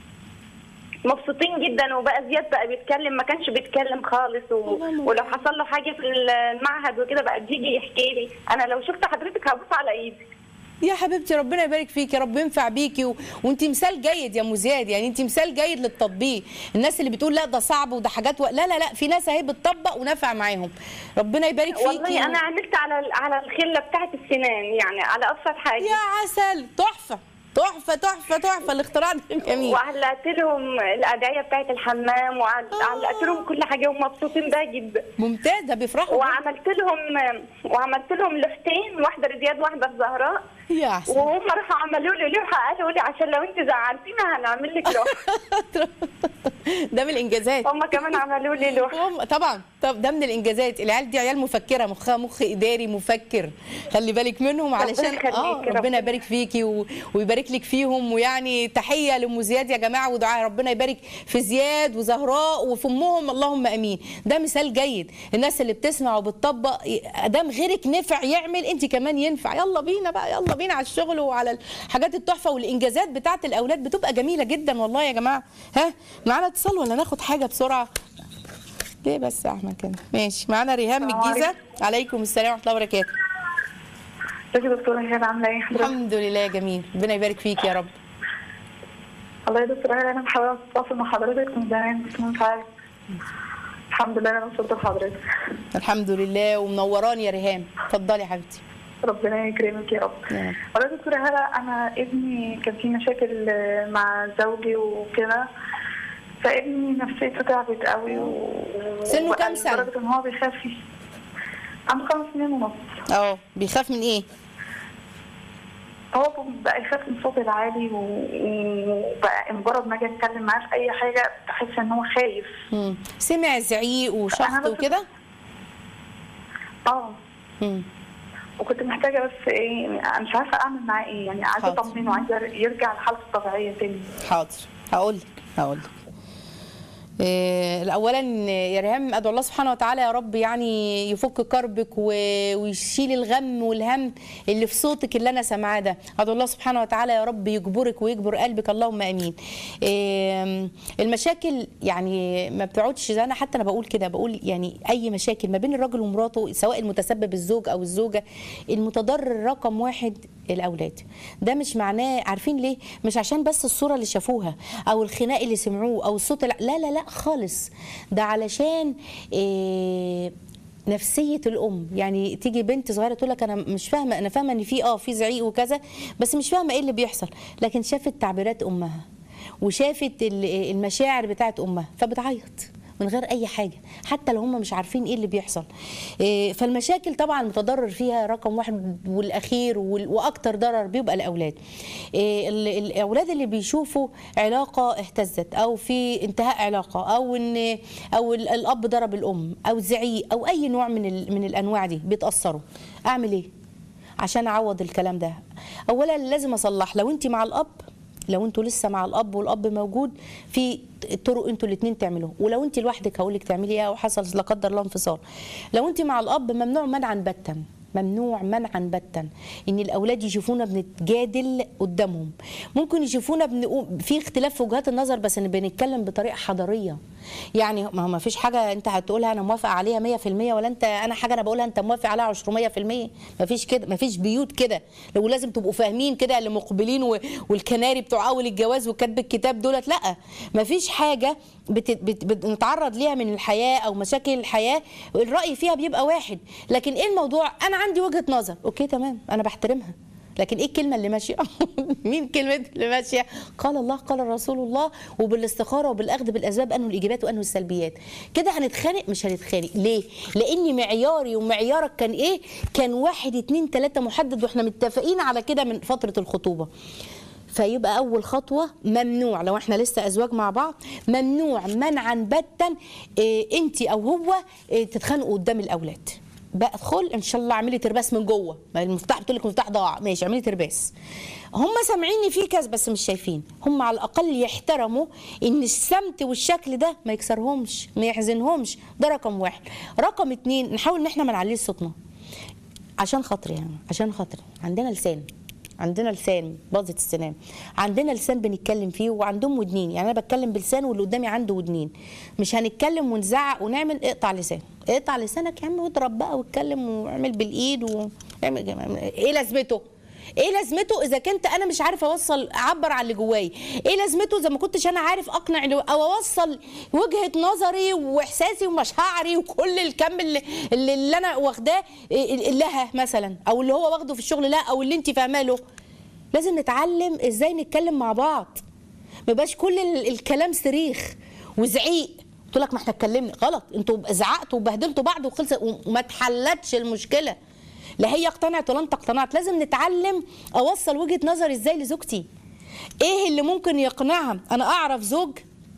مبسوطين جدا وبقى زياد بقى بيتكلم ما كانش بيتكلم خالص و... ولو حصل له حاجة في المعهد وكده بقى بيجي يحكي لي أنا لو شفت حضرتك هبص على إيدي يا حبيبتي ربنا يبارك فيك يا رب ينفع بيكي و... وانت مثال جيد يا ام زياد يعني انت مثال جيد للتطبيق الناس اللي بتقول لا ده صعب وده حاجات و... لا لا لا في ناس اهي بتطبق ونافع معاهم ربنا يبارك فيكي والله أنا عملت على على الخلة بتاعت السنان يعني على أبسط حاجة يا عسل تحفه تحفه تحفه تحفه الاختراع ده جميل وعلقت لهم الادعيه بتاعت الحمام وعلقت لهم كل حاجه ومبسوطين بيها جدا ممتاز ده بيفرحوا وعملت لهم وعملت لهم لوحتين واحده لزياد واحده لزهراء يا عسل وهم راحوا عملوا لي لوحه قالوا لي عشان لو انت زعلتينا هنعمل لك لوحه ده من الانجازات هم كمان عملوا لي لوحه هم طبعا طب ده من الانجازات العيال دي عيال مفكره مخها مخ اداري مفكر خلي بالك منهم علشان يخليك اه يا رب. ربنا يبارك فيكي و... ويبارك لك فيهم ويعني تحيه لام زياد يا جماعه ودعاء ربنا يبارك في زياد وزهراء وفي امهم اللهم امين ده مثال جيد الناس اللي بتسمع وبتطبق ادام غيرك نفع يعمل انت كمان ينفع يلا بينا بقى يلا بينا على الشغل وعلى الحاجات التحفه والانجازات بتاعه الاولاد بتبقى جميله جدا والله يا جماعه ها معانا اتصال ولا ناخد حاجه بسرعه ليه بس يا احمد كده ماشي معانا ريهام من السلام الجيزه عليكم السلام ورحمه الله وبركاته ازيك يا دكتوره هشام عامله ايه حضرتك؟ الحمد لله يا جميل ربنا يبارك فيك يا رب والله يا دكتوره هلا انا بحاول اتواصل مع حضرتك من زمان بس مش عارف الحمد لله انا وصلت لحضرتك الحمد لله ومنوراني يا ريهام اتفضلي يا حبيبتي ربنا يكرمك يا رب يا رب. والله يا دكتورة هلا أنا ابني كان في مشاكل آه، مع زوجي وكده فابني نفسيته تعبت قوي و... سنه وقال كام سنة؟ لدرجة إن هو بيخاف عنده خمس سنين ونص اه بيخاف من ايه هو بقى يخاف من صوت العالي و- وبقى مجرد ما اجي اتكلم معاه في اي حاجه بحس ان هو خايف مم. سمع زعيق وشخط أنا بس- وكده اه مم. وكنت محتاجه بس ايه انا مش عارفه اعمل معاه ايه يعني عايزه حاضر. اطمنه وعايزه يرجع لحالته الطبيعيه تاني حاضر هقول لك هقول لك إيه، اولا يا ريهام ادعو الله سبحانه وتعالى يا رب يعني يفك كربك و- ويشيل الغم والهم اللي في صوتك اللي انا سامعاه ده ادعو الله سبحانه وتعالى يا رب يجبرك ويجبر قلبك اللهم امين إيه، المشاكل يعني ما بتقعدش زي انا حتى انا بقول كده بقول يعني اي مشاكل ما بين الراجل ومراته سواء المتسبب الزوج او الزوجه المتضرر رقم واحد الاولاد ده مش معناه عارفين ليه مش عشان بس الصوره اللي شافوها او الخناق اللي سمعوه او الصوت الع- لا لا لا خالص ده علشان إيه نفسيه الام يعني تيجي بنت صغيره تقول لك انا مش فاهمه انا فاهمه ان في اه في زعيق وكذا بس مش فاهمه ايه اللي بيحصل لكن شافت تعبيرات امها وشافت ال- المشاعر بتاعت امها فبتعيط من غير اي حاجه حتى لو هم مش عارفين ايه اللي بيحصل إيه، فالمشاكل طبعا المتضرر فيها رقم واحد والاخير وال- واكتر ضرر بيبقى الاولاد إيه، ال- الاولاد اللي بيشوفوا علاقه اهتزت او في انتهاء علاقه او ان او ال- الاب ضرب الام او زعيق او اي نوع من ال- من الانواع دي بيتاثروا اعمل ايه عشان اعوض الكلام ده اولا لازم اصلح لو انت مع الاب لو انتوا لسه مع الاب والاب موجود في طرق انتوا الاثنين تعملوها ولو انت لوحدك هقول لك تعملي ايه او حصل لا قدر الله انفصال لو انت مع الاب ممنوع منعا باتا ممنوع منعا باتا ان الاولاد يشوفونا بنتجادل قدامهم ممكن يشوفونا بنقول في اختلاف في وجهات النظر بس ان بنتكلم بطريقه حضاريه يعني ما هو ما فيش حاجه انت هتقولها انا موافقه عليها 100% ولا انت انا حاجه انا بقولها انت موافق عليها 200% ما فيش كده ما فيش بيوت كده لو لازم تبقوا فاهمين كده اللي مقبلين و- والكناري بتوع اول الجواز وكتب الكتاب دولت لا ما فيش حاجه بت بت بنتعرض ليها من الحياه او مشاكل الحياه الراي فيها بيبقى واحد لكن ايه الموضوع انا عندي وجهه نظر اوكي تمام انا بحترمها لكن ايه الكلمه اللي ماشيه مين كلمه اللي ماشيه قال الله قال رسول الله وبالاستخاره وبالاخذ بالاسباب انه الايجابيات وانه السلبيات كده هنتخانق مش هنتخانق ليه لان معياري ومعيارك كان ايه كان واحد اتنين تلاته محدد واحنا متفقين على كده من فتره الخطوبه فيبقى اول خطوه ممنوع لو احنا لسه ازواج مع بعض ممنوع منعا باتا إيه انت او هو إيه تتخانقوا قدام الاولاد بقى ادخل ان شاء الله اعملي ترباس من جوه ما المفتاح بتقول لك المفتاح ضاع ماشي اعملي ترباس هم سامعيني في كذا بس مش شايفين هم على الاقل يحترموا ان السمت والشكل ده ما يكسرهمش ما يحزنهمش ده رقم واحد رقم اتنين نحاول ان احنا ما نعليش صوتنا عشان خاطري يعني عشان خاطري عندنا لسان عندنا لسان باظت السنان عندنا لسان بنتكلم فيه وعندهم ودنين يعني انا بتكلم بلسان واللي قدامي عنده ودنين مش هنتكلم ونزعق ونعمل اقطع لسان اقطع لسانك يا عم واضرب بقى واتكلم واعمل بالايد واعمل ايه لازمته ايه لازمته اذا كنت انا مش عارف اوصل اعبر عن اللي جوايا ايه لازمته اذا ما كنتش انا عارف اقنع اللي- او اوصل وجهه نظري واحساسي ومشاعري وكل الكم اللي, اللي, اللي انا واخداه إيه- لها مثلا او اللي هو واخده في الشغل لا او اللي انت فاهماه له لازم نتعلم ازاي نتكلم مع بعض ما يبقاش كل ال- الكلام صريخ وزعيق قلت لك ما احنا اتكلمنا غلط انتوا زعقتوا وبهدلتوا بعض وخلص وما اتحلتش المشكله لا هي اقتنعت ولا انت اقتنعت لازم نتعلم اوصل وجهه نظري ازاي لزوجتي ايه اللي ممكن يقنعها انا اعرف زوج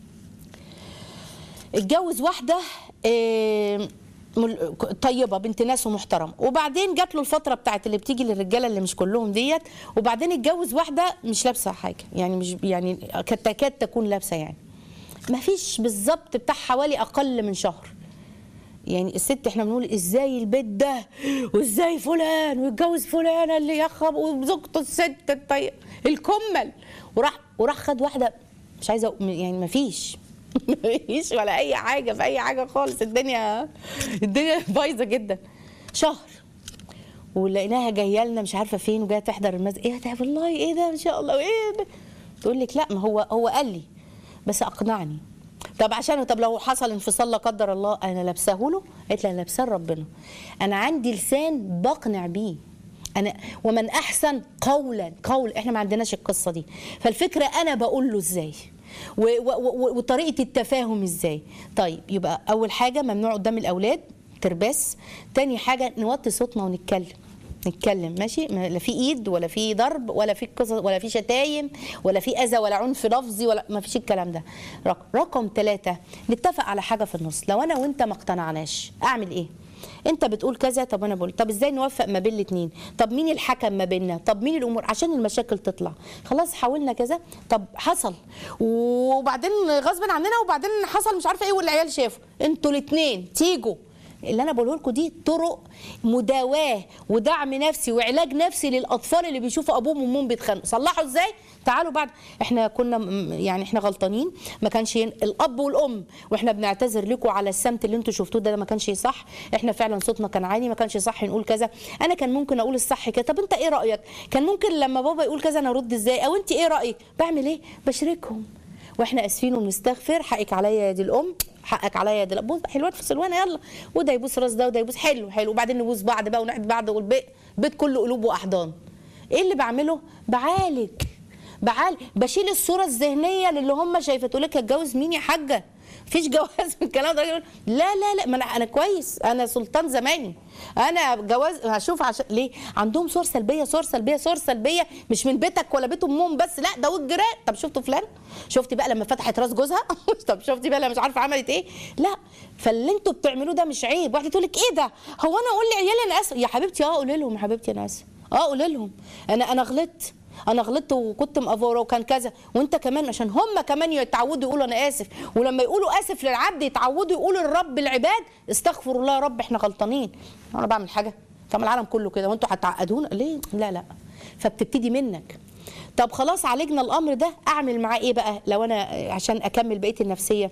اتجوز واحده آه، مل- طيبه بنت ناس ومحترمه وبعدين جات له الفتره بتاعت اللي بتيجي للرجاله اللي مش كلهم ديت وبعدين اتجوز واحده مش لابسه حاجه يعني مش يعني كانت تكاد تكون لابسه يعني ما فيش بالظبط بتاع حوالي اقل من شهر يعني الست احنا بنقول ازاي البيت ده وازاي فلان ويتجوز فلانه اللي يخب وزوجته الست الطيب الكمل وراح وراح خد واحده مش عايزه أقول- يعني ما فيش ما فيش ولا اي حاجه في اي حاجه خالص الدنيا الدنيا بايظه جدا شهر ولقيناها جايه لنا مش عارفه فين وجايه تحضر المسجد ايه ده والله ايه ده ان شاء الله ايه ده تقول لك لا ما هو هو قال لي بس اقنعني طب عشان طب لو حصل انفصال لا قدر الله انا لابساه له قالت لي انا لابساه ربنا انا عندي لسان بقنع بيه انا ومن احسن قولا قول احنا ما عندناش القصه دي فالفكره انا بقول له ازاي و- و- و- وطريقه التفاهم ازاي طيب يبقى اول حاجه ممنوع قدام الاولاد ترباس تاني حاجه نوطي صوتنا ونتكلم نتكلم ماشي ما- لا في ايد ولا في ضرب ولا في قصص ولا في شتايم ولا في اذى ولا عنف لفظي ولا ما فيش الكلام ده رق- رقم ثلاثة نتفق على حاجه في النص لو انا وانت ما اقتنعناش اعمل ايه انت بتقول كذا طب انا بقول طب ازاي نوفق ما بين الاثنين طب مين الحكم ما بيننا طب مين الامور عشان المشاكل تطلع خلاص حاولنا كذا طب حصل وبعدين غصب عننا وبعدين حصل مش عارفه ايه والعيال شافوا انتوا الاثنين تيجوا اللي انا بقوله لكم دي طرق مداواه ودعم نفسي وعلاج نفسي للاطفال اللي بيشوفوا ابوهم وامهم بيتخانقوا صلحوا ازاي تعالوا بعد احنا كنا م- يعني احنا غلطانين ما كانش ين- الاب والام واحنا بنعتذر لكم على السمت اللي انتوا شفتوه ده, ده ما كانش صح احنا فعلا صوتنا كان عالي ما كانش صح نقول كذا انا كان ممكن اقول الصح كده طب انت ايه رايك كان ممكن لما بابا يقول كذا انا ارد ازاي او انت ايه رايك بعمل ايه بشاركهم واحنا اسفين وبنستغفر حقك عليا يا دي الام حقك عليا يا دي الاب بص حلوات في سلوانه يلا وده يبوس راس ده وده يبوس حلو حلو وبعدين نبوس بعض بقى ونحب بعض والبيت بيت كله قلوب واحضان ايه اللي بعمله بعالج بعالج بشيل الصوره الذهنيه للي هم شايفه تقول لك اتجوز مين يا حاجه مفيش جواز من الكلام ده يقول لا لا لا ما انا انا كويس انا سلطان زماني انا جواز هشوف عشان ليه عندهم صور سلبيه صور سلبيه صور سلبيه مش من بيتك ولا بيت امهم بس لا ده والجيران طب شفتوا فلان شفتي بقى لما فتحت راس جوزها طب شفتي بقى لما مش عارفه عملت ايه لا فاللي انتوا بتعملوه ده مش عيب واحده تقول لك ايه ده هو انا اقول لعيالي انا اسف يا حبيبتي اه قولي لهم يا حبيبتي انا اسف اه قولي لهم انا انا غلطت انا غلطت وكنت مقفوره وكان كذا وانت كمان عشان هم كمان يتعودوا يقولوا انا اسف ولما يقولوا اسف للعبد يتعودوا يقولوا للرب العباد استغفر الله يا رب احنا غلطانين انا بعمل حاجه طب العالم كله كده وانتوا هتعقدونا ليه لا لا فبتبتدي منك طب خلاص عالجنا الامر ده اعمل معاه ايه بقى لو انا عشان اكمل بقيه النفسيه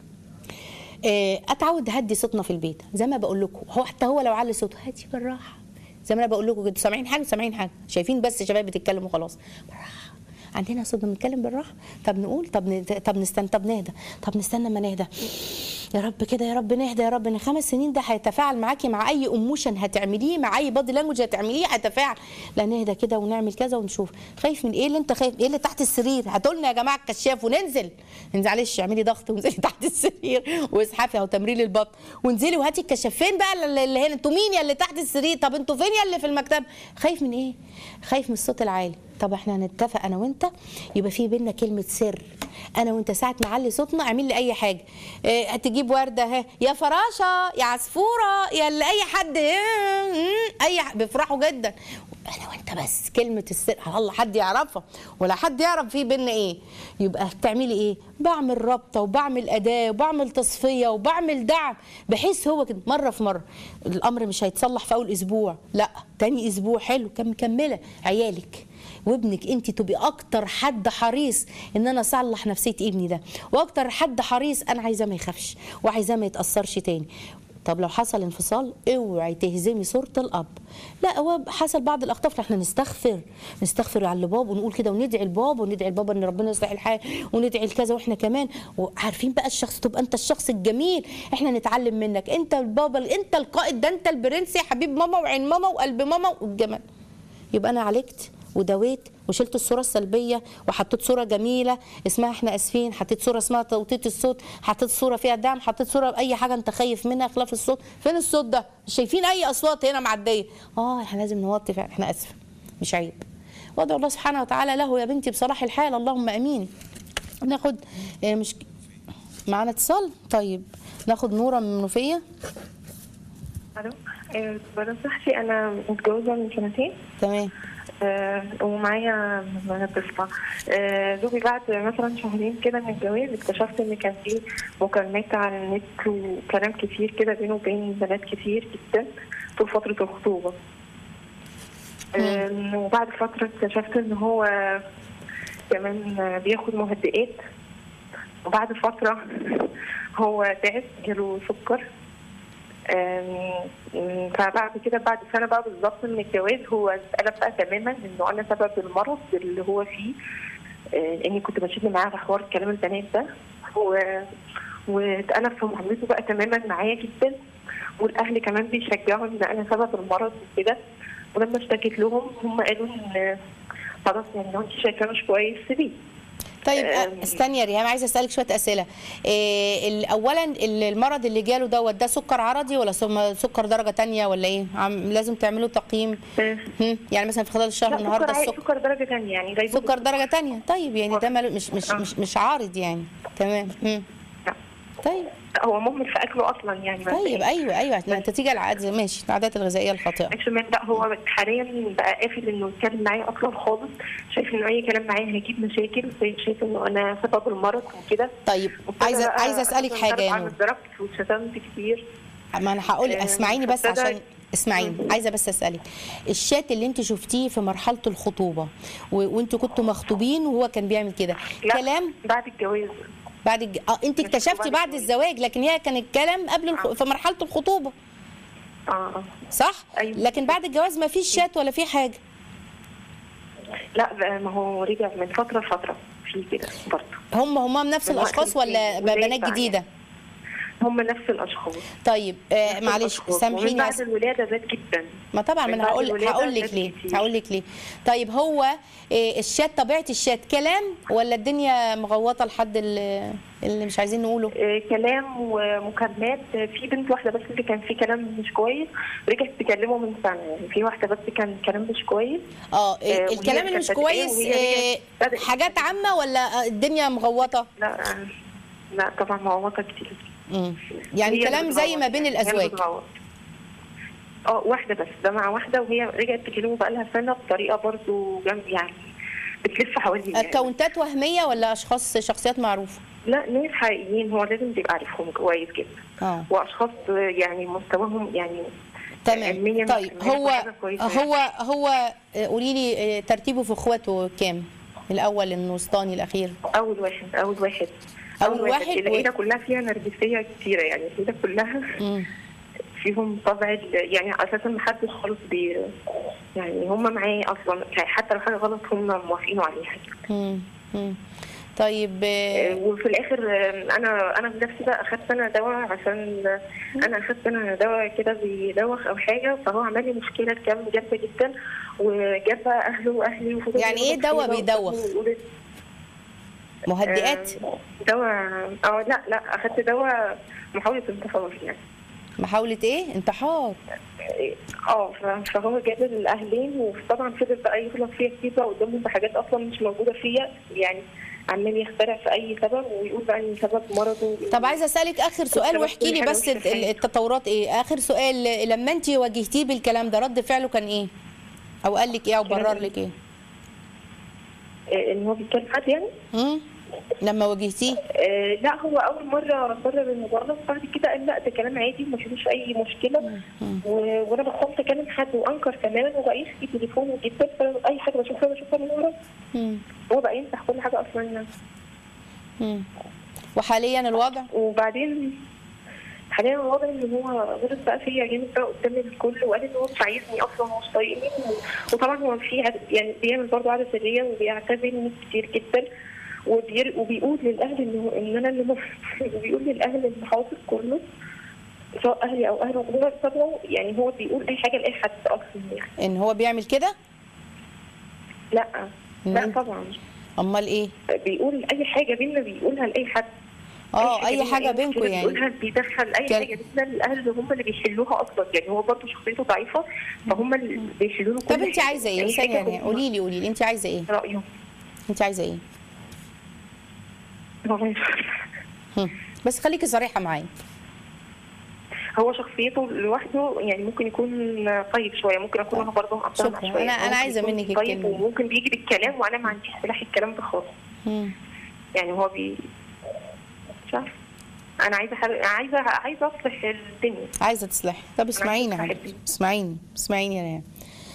آه، اتعود هدي صوتنا في البيت زي ما بقول لكم هو حتى هو لو علي صوته هاتي بالراحه زي ما انا بقول لكم كده سامعين حاجه سامعين حاجه شايفين بس شباب بتتكلم وخلاص بالراحه عندنا صوت بنتكلم بالراحه طب نقول طب ن... طب نستنى طب نهدى طب نستنى ما نهدى يا رب كده يا رب نهدى يا رب ان خمس سنين ده هيتفاعل معاكي مع اي ايموشن هتعمليه مع اي بادي لانجوج هتعمليه هيتفاعل لا نهدى كده ونعمل كذا ونشوف خايف من ايه اللي انت خايف ايه اللي تحت السرير هتقولنا يا جماعه الكشاف وننزل انزل معلش اعملي ضغط وانزلي تحت السرير واسحفي اهو تمرين البطن وانزلي وهاتي الكشافين بقى اللي اللي هنا انتوا مين يا اللي تحت السرير طب انتوا فين يا اللي في المكتب خايف من ايه خايف من الصوت العالي طب احنا هنتفق انا وانت يبقى في بينا كلمه سر انا وانت ساعه ما نعلي صوتنا اعمل لي اي حاجه اه هتجيب ورده ها يا فراشه يا عصفوره يا اللي اي حد اه، اي ح- بيفرحوا جدا انا وانت بس كلمه السر الله حد يعرفها ولا حد يعرف في بينا ايه يبقى بتعملي ايه بعمل رابطه وبعمل اداه وبعمل تصفيه وبعمل دعم بحيث هو كده مره في مره الامر مش هيتصلح في اول اسبوع لا تاني اسبوع حلو كم مكمله عيالك وابنك انت تبقي اكتر حد حريص ان انا اصلح نفسيه ابني ده واكتر حد حريص انا عايزاه ما يخافش وعايزاه ما يتاثرش تاني طب لو حصل انفصال اوعي تهزمي صوره الاب لا هو حصل بعض الاخطاء فاحنا نستغفر نستغفر على الباب ونقول كده وندعي الباب وندعي البابا ان ربنا يصلح الحال وندعي الكذا واحنا كمان وعارفين بقى الشخص تبقى انت الشخص الجميل احنا نتعلم منك انت البابا انت القائد ده انت البرنس يا حبيب ماما وعين ماما وقلب ماما والجمال يبقى انا عالجت وداويت وشلت الصوره السلبيه وحطيت صوره جميله اسمها احنا اسفين حطيت صوره اسمها توطيط الصوت حطيت صوره فيها دعم حطيت صوره باي حاجه انت خايف منها خلاف الصوت فين الصوت ده مش شايفين اي اصوات هنا معديه اه احنا لازم نوطي فعلا احنا اسف مش عيب وادعو الله سبحانه وتعالى له يا بنتي بصلاح الحال اللهم امين ناخد آه، مش معانا اتصال طيب ناخد نوره من المنوفيه الو آه، بنصحتي انا متجوزه من سنتين تمام آه، ومعايا بنات طفله آه، زوجي بعد مثلا شهرين كده من الجواز اكتشفت ان كان في مكالمات على النت وكلام كتير كده بينه وبين بنات كتير جدا طول فتره الخطوبه آه، وبعد فتره اكتشفت ان هو كمان بياخد مهدئات وبعد فتره هو تعب جاله سكر آم، فبعد كده بعد سنه بقى بالظبط من الجواز هو اتقلب بقى تماما انه انا سبب المرض اللي هو فيه آه، اني كنت بشد معاه في حوار كلام البنات ده و- واتقلب في معاملته بقى تماما معايا جدا والاهل كمان بيشجعوا ان انا سبب المرض وكده ولما اشتكيت لهم هم قالوا ان خلاص يعني لو انت شايفاه مش كويس سيبيه طيب آم، أه، استني يا ريهام عايزه اسالك شويه اسئله إيه ال- اولا ال- المرض اللي جاله دوت ده سكر عرضي ولا سم- سكر درجه تانية ولا ايه عم لازم تعملوا تقييم آه، هم؟ يعني مثلا في خلال الشهر لا النهارده سكر عادي السكر سكر درجه ثانيه يعني زي سكر درجه تانية طيب يعني ده ماله- مش مش آه. مش مش عارض يعني تمام هم. طيب هو مهمل في اكله اصلا يعني بس طيب ايوه ايوه النتيجه العادة ماشي العادات الغذائيه الخاطئه اكشن لا هو حاليا بقى قافل انه يتكلم معايا اصلا خالص شايف انه اي كلام معايا هيجيب مشاكل شايف انه انا سبب المرض وكده طيب وابتدى عايزه بقى عايزه اسالك أصلاً حاجه ضرب يا عن نور اتضربت واتشتمت كتير ما انا هقول آه، اسمعيني بس فابتدى- عشان اسمعيني عايزه بس اسالك الشات اللي انت شفتيه في مرحله الخطوبه و... وانتوا كنتوا مخطوبين وهو كان بيعمل كده لا كلام بعد الجواز بعد الج... اه انت اكتشفتي بعد بعد الجواز. الزواج لكن هي كان الكلام قبل الخ... آه. في مرحله الخطوبه اه آه. صح أيوة. لكن بعد الجواز ما فيش شات ولا في حاجه لا بقى ما هو رجع من فتره لفتره في كده برضه هم هم نفس من وقت الاشخاص ولا للتاني. وزي بنات بقى جديده هم نفس الاشخاص طيب آه نفس معلش الأشخاص. ومن سامحيني بعد بس الولاده زاد جدا ما طبعا ما من انا بعد هقول الولادة هقول لك زاد ليه كتير. هقول لك ليه طيب هو إيه الشات طبيعه الشات كلام ولا الدنيا مغوطه لحد اللي, اللي مش عايزين نقوله آه، كلام ومكالمات آه، في بنت واحده بس اللي كان في كلام مش كويس رجعت تكلمه من سنه يعني في واحده بس كان كلام مش كويس اه إيه آه، وهي الكلام اللي مش كانت إيه كويس وهي إيه رجعت بدأت- حاجات عامه ولا الدنيا مغوطه لا آه، لا طبعا معوقه كتير مم. يعني هي كلام اللي زي بتغوط ما بين يعني، هي اللي الازواج بتغوط. اه واحده بس ده مع واحده وهي رجعت تكلمه بقى لها سنه بطريقه برضو جنب يعني بتلف حوالي يعني. اكونتات وهميه ولا اشخاص شخصيات معروفه لا ناس حقيقيين هو لازم تبقى عارفهم كويس جدا اه واشخاص آه، يعني مستواهم يعني تمام علمياً طيب بيعملوا هو حاجة كويسة هو هو آه، قولي لي آه، ترتيبه في اخواته كام الاول الوسطاني الاخير اول واحد اول واحد أول واحد و- العيله كلها فيها نرجسيه كتيره يعني العيله كلها مم. فيهم طبع ال- يعني اساسا محدش خالص بي يعني هم معايا اصلا حتى لو حاجه غلط هم موافقين عليها مم. مم. طيب آه، وفي الاخر آه، انا انا بنفسي بقى اخدت انا دواء عشان انا اخدت انا دواء كده بيدوخ او حاجه فهو عمل لي مشكله كام جامده جدا وجاب بقى اهله واهلي وفضل يعني إيه يغلط فيا دواء بقى بيدوخ؟ ويقول- مهدئات آه، دواء اه لا لا اخدت دواء محاولة انتحار يعني محاولة ايه انتحار اه ف- فهو جاب الاهلين وطبعا فضل بقى يغلط فيا كتير بقى قدامهم بحاجات اصلا مش موجوده فيا يعني عمال يخترع في اي سبب ويقول بقى ان سبب مرضه طب عايزه اسالك اخر سؤال بس واحكي لي كل حاجة بس مش في حاجة. التطورات ايه اخر سؤال لما انت واجهتيه بالكلام ده رد فعله كان ايه او قال لك ايه او برر لك ايه آه، ان هو بيتكلم حد يعني امم لما واجهتيه آه، لا هو اول مره قرر انه غلط بعد كده قال لا ده كلام عادي ما فيهوش اي مشكله و- وانا بطلت اكلم حد وانكر تماما وبقى يخفي تليفونه جدا فاي حاجه بشوفها بشوفها من ورا مم. هو بقى يمسح كل حاجه اصلا يعني. مم. وحاليا الوضع وبعدين حاليا الوضع ان هو غلط بقى فيا جامد بقى قدام الكل وقال ان هو مش عايزني اصلا ومش طايقني و- وطبعا هو في عد- يعني بيعمل برضه عاده سريه وبيعتذرني كتير جدا وبير وبيقول للاهل ان ان انا اللي مف- وبيقول للاهل اللي حاصل كله سواء اهلي او اهله هو طبعا يعني هو بيقول اي حاجه لاي حد اصلا يعني ان هو بيعمل كده لا لا مم. طبعا امال ايه بيقول اي حاجه بينا بيقولها لاي حد اه اي بينا، حاجه بينكم مشكلة يعني بيقولها بيدخل اي كان- حاجه بينا الاهل هم اللي بيحلوها اصلا يعني هو برضه شخصيته ضعيفه فهم اللي بيحلوا له كل طب انت حاجة. عايزه ايه أي ثانيه حاجة يعني هم قولي لي قولي لي انت عايزه ايه رايهم انت عايزه ايه والله هم. بس خليكي صريحه معايا هو شخصيته لوحده يعني ممكن يكون طيب شويه ممكن اكون انا برضه مقطعه شكرا. شويه أنا- أنا ممكن عايزة يكون منك طيب الكلمة دي. وممكن بيجي بالكلام وانا ما عنديش سلاح الكلام ده خالص مم. يعني هو بي مش عارفه انا عايزه حل... عايزه عايزه اصلح الدنيا عايزه تصلحي طب اسمعيني يا عايزة حبيبتي أصلح. اسمعيني اسمعيني يا ريان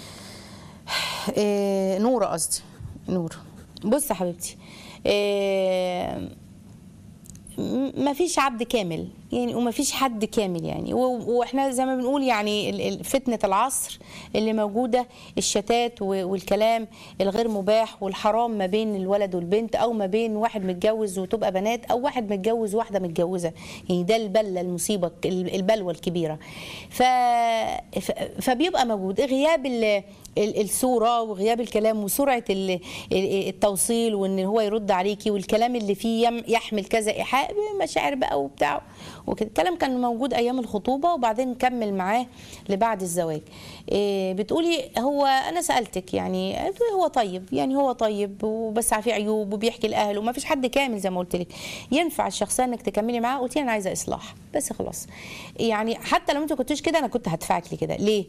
إيه نوره قصدي نور بص يا حبيبتي إيه ما فيش عبد كامل يعني وما فيش حد كامل يعني و- واحنا زي ما بنقول يعني ال- ال- فتنه العصر اللي موجوده الشتات و- والكلام الغير مباح والحرام ما بين الولد والبنت او ما بين واحد متجوز وتبقى بنات او واحد متجوز واحده متجوزه يعني ده البله المصيبه ال- البلوه الكبيره ف... ف... فبيبقى موجود غياب ال... ال- الصوره وغياب الكلام وسرعه ال- ال- التوصيل وان هو يرد عليكي والكلام اللي فيه يم- يحمل كذا ايحاء مشاعر بقى وبتاع وكده الكلام كان موجود ايام الخطوبه وبعدين نكمل معاه لبعد الزواج إيه بتقولي هو انا سالتك يعني قلت له هو طيب يعني هو طيب وبس في عيوب وبيحكي لاهله وما فيش حد كامل زي ما قلت لك ينفع الشخصيه انك تكملي معاه قلت لي انا عايزه اصلاح بس خلاص يعني حتى لو انت كنتش كده انا كنت هدفعك لكده ليه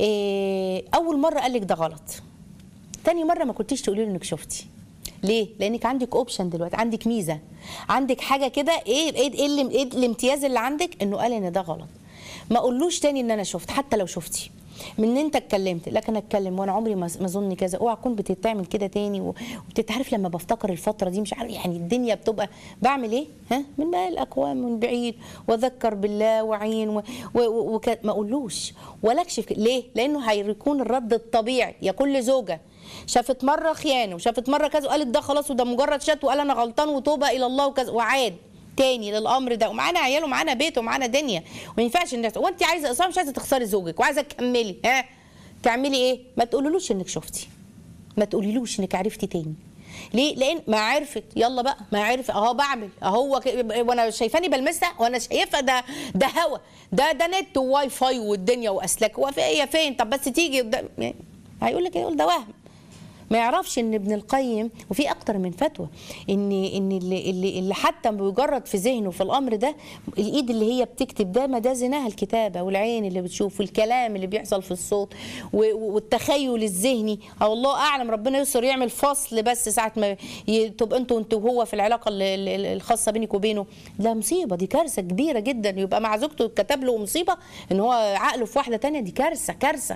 إيه اول مره قال لك ده غلط تاني مره ما كنتيش تقولي له انك شفتي ليه؟ لانك عندك اوبشن دلوقتي عندك ميزه عندك حاجه كده ايه ايه ايه, اللي- إيه الامتياز اللي عندك انه قال ان ده غلط ما اقولوش تاني ان انا شفت حتى لو شفتي من ان انت اتكلمت لكن اتكلم وانا عمري ما ما اظن كذا اوعى اكون بتتعمل كده تاني و- وبتتعرف لما بفتكر الفتره دي مش عارف يعني الدنيا بتبقى بعمل ايه ها من مال الاقوام من بعيد واذكر بالله وعين و... و... و... وك... ما اقولوش ولا اكشف ك- ليه لانه هيكون الرد الطبيعي يا كل زوجه شافت مره خيانه وشافت مره كذا وقالت ده خلاص وده مجرد شات وقال انا غلطان وتوبه الى الله وكذا وعاد تاني للامر ده ومعانا عيال ومعانا بيت ومعانا دنيا وما ينفعش الناس وانت عايزه اصلا مش عايزه تخسري زوجك وعايزه تكملي ها تعملي ايه ما تقولولوش انك شفتي ما تقوليلوش انك عرفتي تاني ليه لان ما عرفت يلا بقى ما عرف اهو بعمل اهو ك- وانا شايفاني بلمسها وانا شايفه ده ده هوا ده ده نت وواي فاي والدنيا واسلاك هو في هي فين طب بس تيجي قدام يعني هيقول لك يقول ده وهم ما يعرفش ان ابن القيم وفي اكتر من فتوى ان ان اللي, اللي, اللي حتى بيجرد في ذهنه في الامر ده الايد اللي هي بتكتب ده ما ده زناها الكتابه والعين اللي بتشوف والكلام اللي بيحصل في الصوت و- و- والتخيل الذهني او الله اعلم ربنا يستر يعمل فصل بس ساعه ما ي- تبقى انتوا انتوا وهو في العلاقه ال- ال- الخاصه بينك وبينه لا مصيبه دي كارثه كبيره جدا يبقى مع زوجته كتب له مصيبه ان هو عقله في واحده تانية دي كارثه كارثه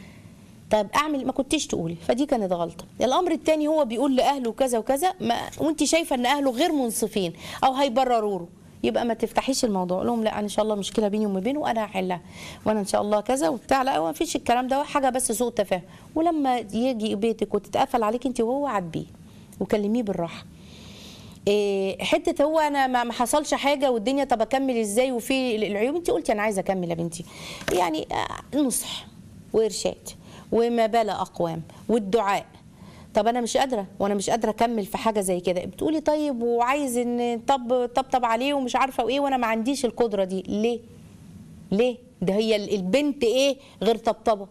طب اعمل ما كنتيش تقولي فدي كانت غلطه الامر الثاني هو بيقول لاهله كذا وكذا ما وانت شايفه ان اهله غير منصفين او هيبرروا له يبقى ما تفتحيش الموضوع قول لهم لا انا ان شاء الله مشكله بيني وما بينه وانا هحلها وانا ان شاء الله كذا وبتاع لا ما فيش الكلام ده حاجه بس سوء تفاهم ولما يجي بيتك وتتقفل عليك انت وهو عاتبيه وكلميه بالراحه إيه، حته هو انا ما ما حصلش حاجه والدنيا طب اكمل ازاي وفي العيوب انت قلتي انا عايزه اكمل يا بنتي يعني آه، نصح وارشاد وما بال اقوام والدعاء طب انا مش قادره وانا مش قادره اكمل في حاجه زي كده بتقولي طيب وعايز ان طب طبطب عليه ومش عارفه وايه وانا ما عنديش القدره دي ليه ليه ده هي ال- البنت ايه غير طبطبه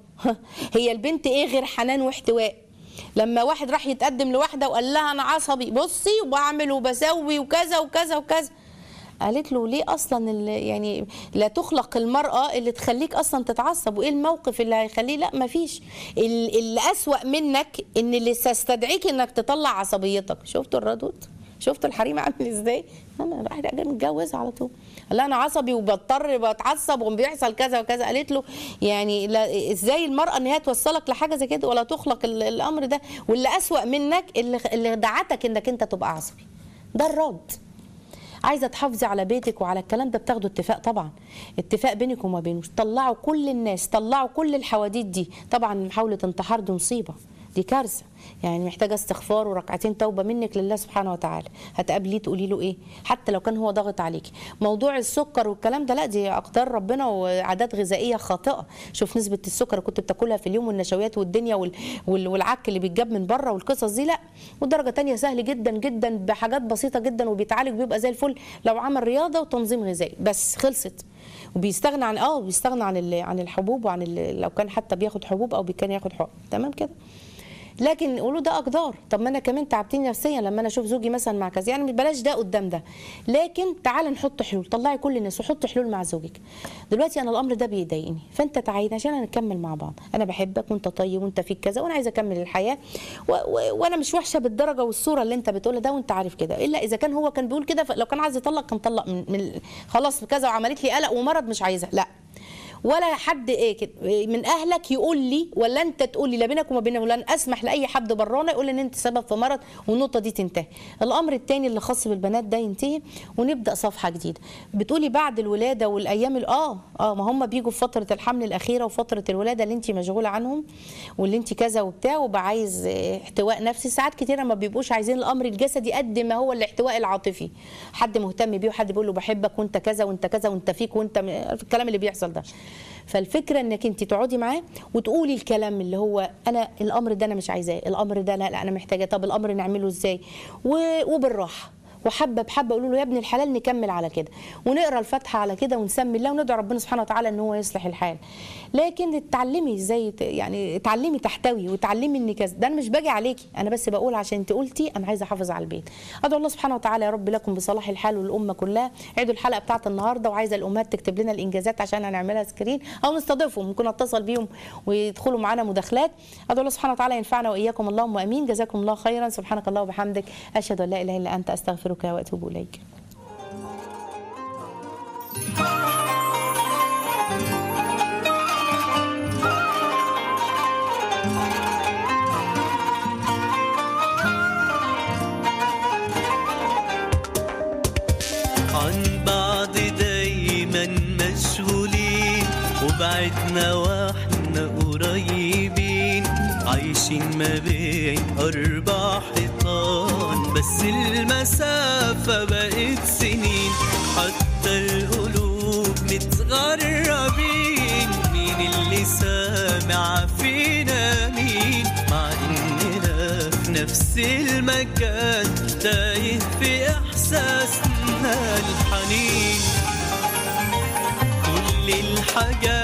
هي البنت ايه غير حنان واحتواء لما واحد راح يتقدم لواحده وقال لها انا عصبي بصي وبعمل وبسوي وكذا وكذا وكذا قالت له ليه اصلا ال- يعني لا تخلق المراه اللي تخليك اصلا تتعصب وايه الموقف اللي هيخليه لا مفيش ال- اللي اسوا منك ان اللي تستدعيك انك تطلع عصبيتك شفتوا الردود شفتوا الحريم عامل ازاي انا راح متجوز على طول قال لها انا عصبي وبضطر بتعصب وبيحصل كذا وكذا قالت له يعني لا ازاي المراه ان هي توصلك لحاجه زي كده ولا تخلق ال- الامر ده واللي اسوا منك اللي اللي دعتك انك انت تبقى عصبي ده الرد عايزه تحافظي على بيتك وعلى الكلام ده بتاخدوا اتفاق طبعا اتفاق بينك وما بينه طلعوا كل الناس طلعوا كل الحواديت دي طبعا محاوله انتحار دي مصيبه دي كارثه يعني محتاجه استغفار وركعتين توبه منك لله سبحانه وتعالى هتقابليه تقولي له ايه حتى لو كان هو ضاغط عليكي موضوع السكر والكلام ده لا دي اقدار ربنا وعادات غذائيه خاطئه شوف نسبه السكر اللي كنت بتاكلها في اليوم والنشويات والدنيا وال... وال... والعك اللي بيتجاب من بره والقصص دي لا ودرجه تانية سهل جدا جدا بحاجات بسيطه جدا وبيتعالج بيبقى زي الفل لو عمل رياضه وتنظيم غذائي بس خلصت وبيستغنى عن اه بيستغنى عن ال... عن الحبوب وعن ال... لو كان حتى بياخد حبوب او كان ياخد حقن تمام كده لكن يقولوا ده اقدار طب ما انا كمان تعبتني نفسيا لما انا اشوف زوجي مثلا مع كذا يعني بلاش ده قدام ده لكن تعالى نحط حلول طلعي كل الناس وحط حلول مع زوجك دلوقتي انا الامر ده بيضايقني فانت تعالى عشان نكمل مع بعض انا بحبك وانت طيب وانت فيك كذا وانا عايزه اكمل الحياه و... و... وانا مش وحشه بالدرجه والصوره اللي انت بتقولها ده وانت عارف كده الا اذا كان هو كان بيقول كده لو كان عايز يطلق كان طلق من, من خلاص كذا وعملت لي قلق ومرض مش عايزها لا ولا حد إيه كده من اهلك يقول لي ولا انت تقول لي لا بينك وما بينه لن اسمح لاي حد برانا يقول ان انت سبب في مرض والنقطه دي تنتهي الامر الثاني اللي خاص بالبنات ده ينتهي ونبدا صفحه جديده بتقولي بعد الولاده والايام ال- اه اه ما هم بيجوا في فتره الحمل الاخيره وفتره الولاده اللي انت مشغوله عنهم واللي انت كذا وبتاع وبقى عايز اه، احتواء نفسي ساعات كتيره ما بيبقوش عايزين الامر الجسدي قد ما هو الاحتواء العاطفي حد مهتم بيه وحد بيقول له بحبك وانت كذا وانت كذا وانت فيك وانت م- الكلام اللي بيحصل ده فالفكره انك انت تقعدي معاه وتقولي الكلام اللي هو انا الامر ده انا مش عايزاه الامر ده لا لا انا محتاجاه طب الامر نعمله ازاي و- وبالراحه وحبه بحبه قولوا له يا ابن الحلال نكمل على كده ونقرا الفاتحه على كده ونسمي الله وندعو ربنا سبحانه وتعالى ان هو يصلح الحال لكن اتعلمي ازاي ت- يعني اتعلمي تحتوي وتعلمي ان كذا ده انا مش باجي عليكي انا بس بقول عشان انت قلتي انا عايزه احافظ على البيت ادعو الله سبحانه وتعالى يا رب لكم بصلاح الحال والامه كلها عيدوا الحلقه بتاعت النهارده وعايزه الامهات تكتب لنا الانجازات عشان هنعملها سكرين او نستضيفهم ممكن اتصل بيهم ويدخلوا معانا مداخلات ادعو الله سبحانه وتعالى ينفعنا واياكم اللهم امين جزاكم الله خيرا سبحانك الله وبحمدك اشهد ان لا اله الا انت استغفرك واتوب اليك عن بعض دايما مشغولين وبعدنا واحنا قريبين عايشين ما بين أربع حيطان بس المسافة بقت سنين حتى القلوب متغربين مين اللي سامع فينا مين مع إننا في نفس المكان تايه في إحساسنا الحنين كل الحاجات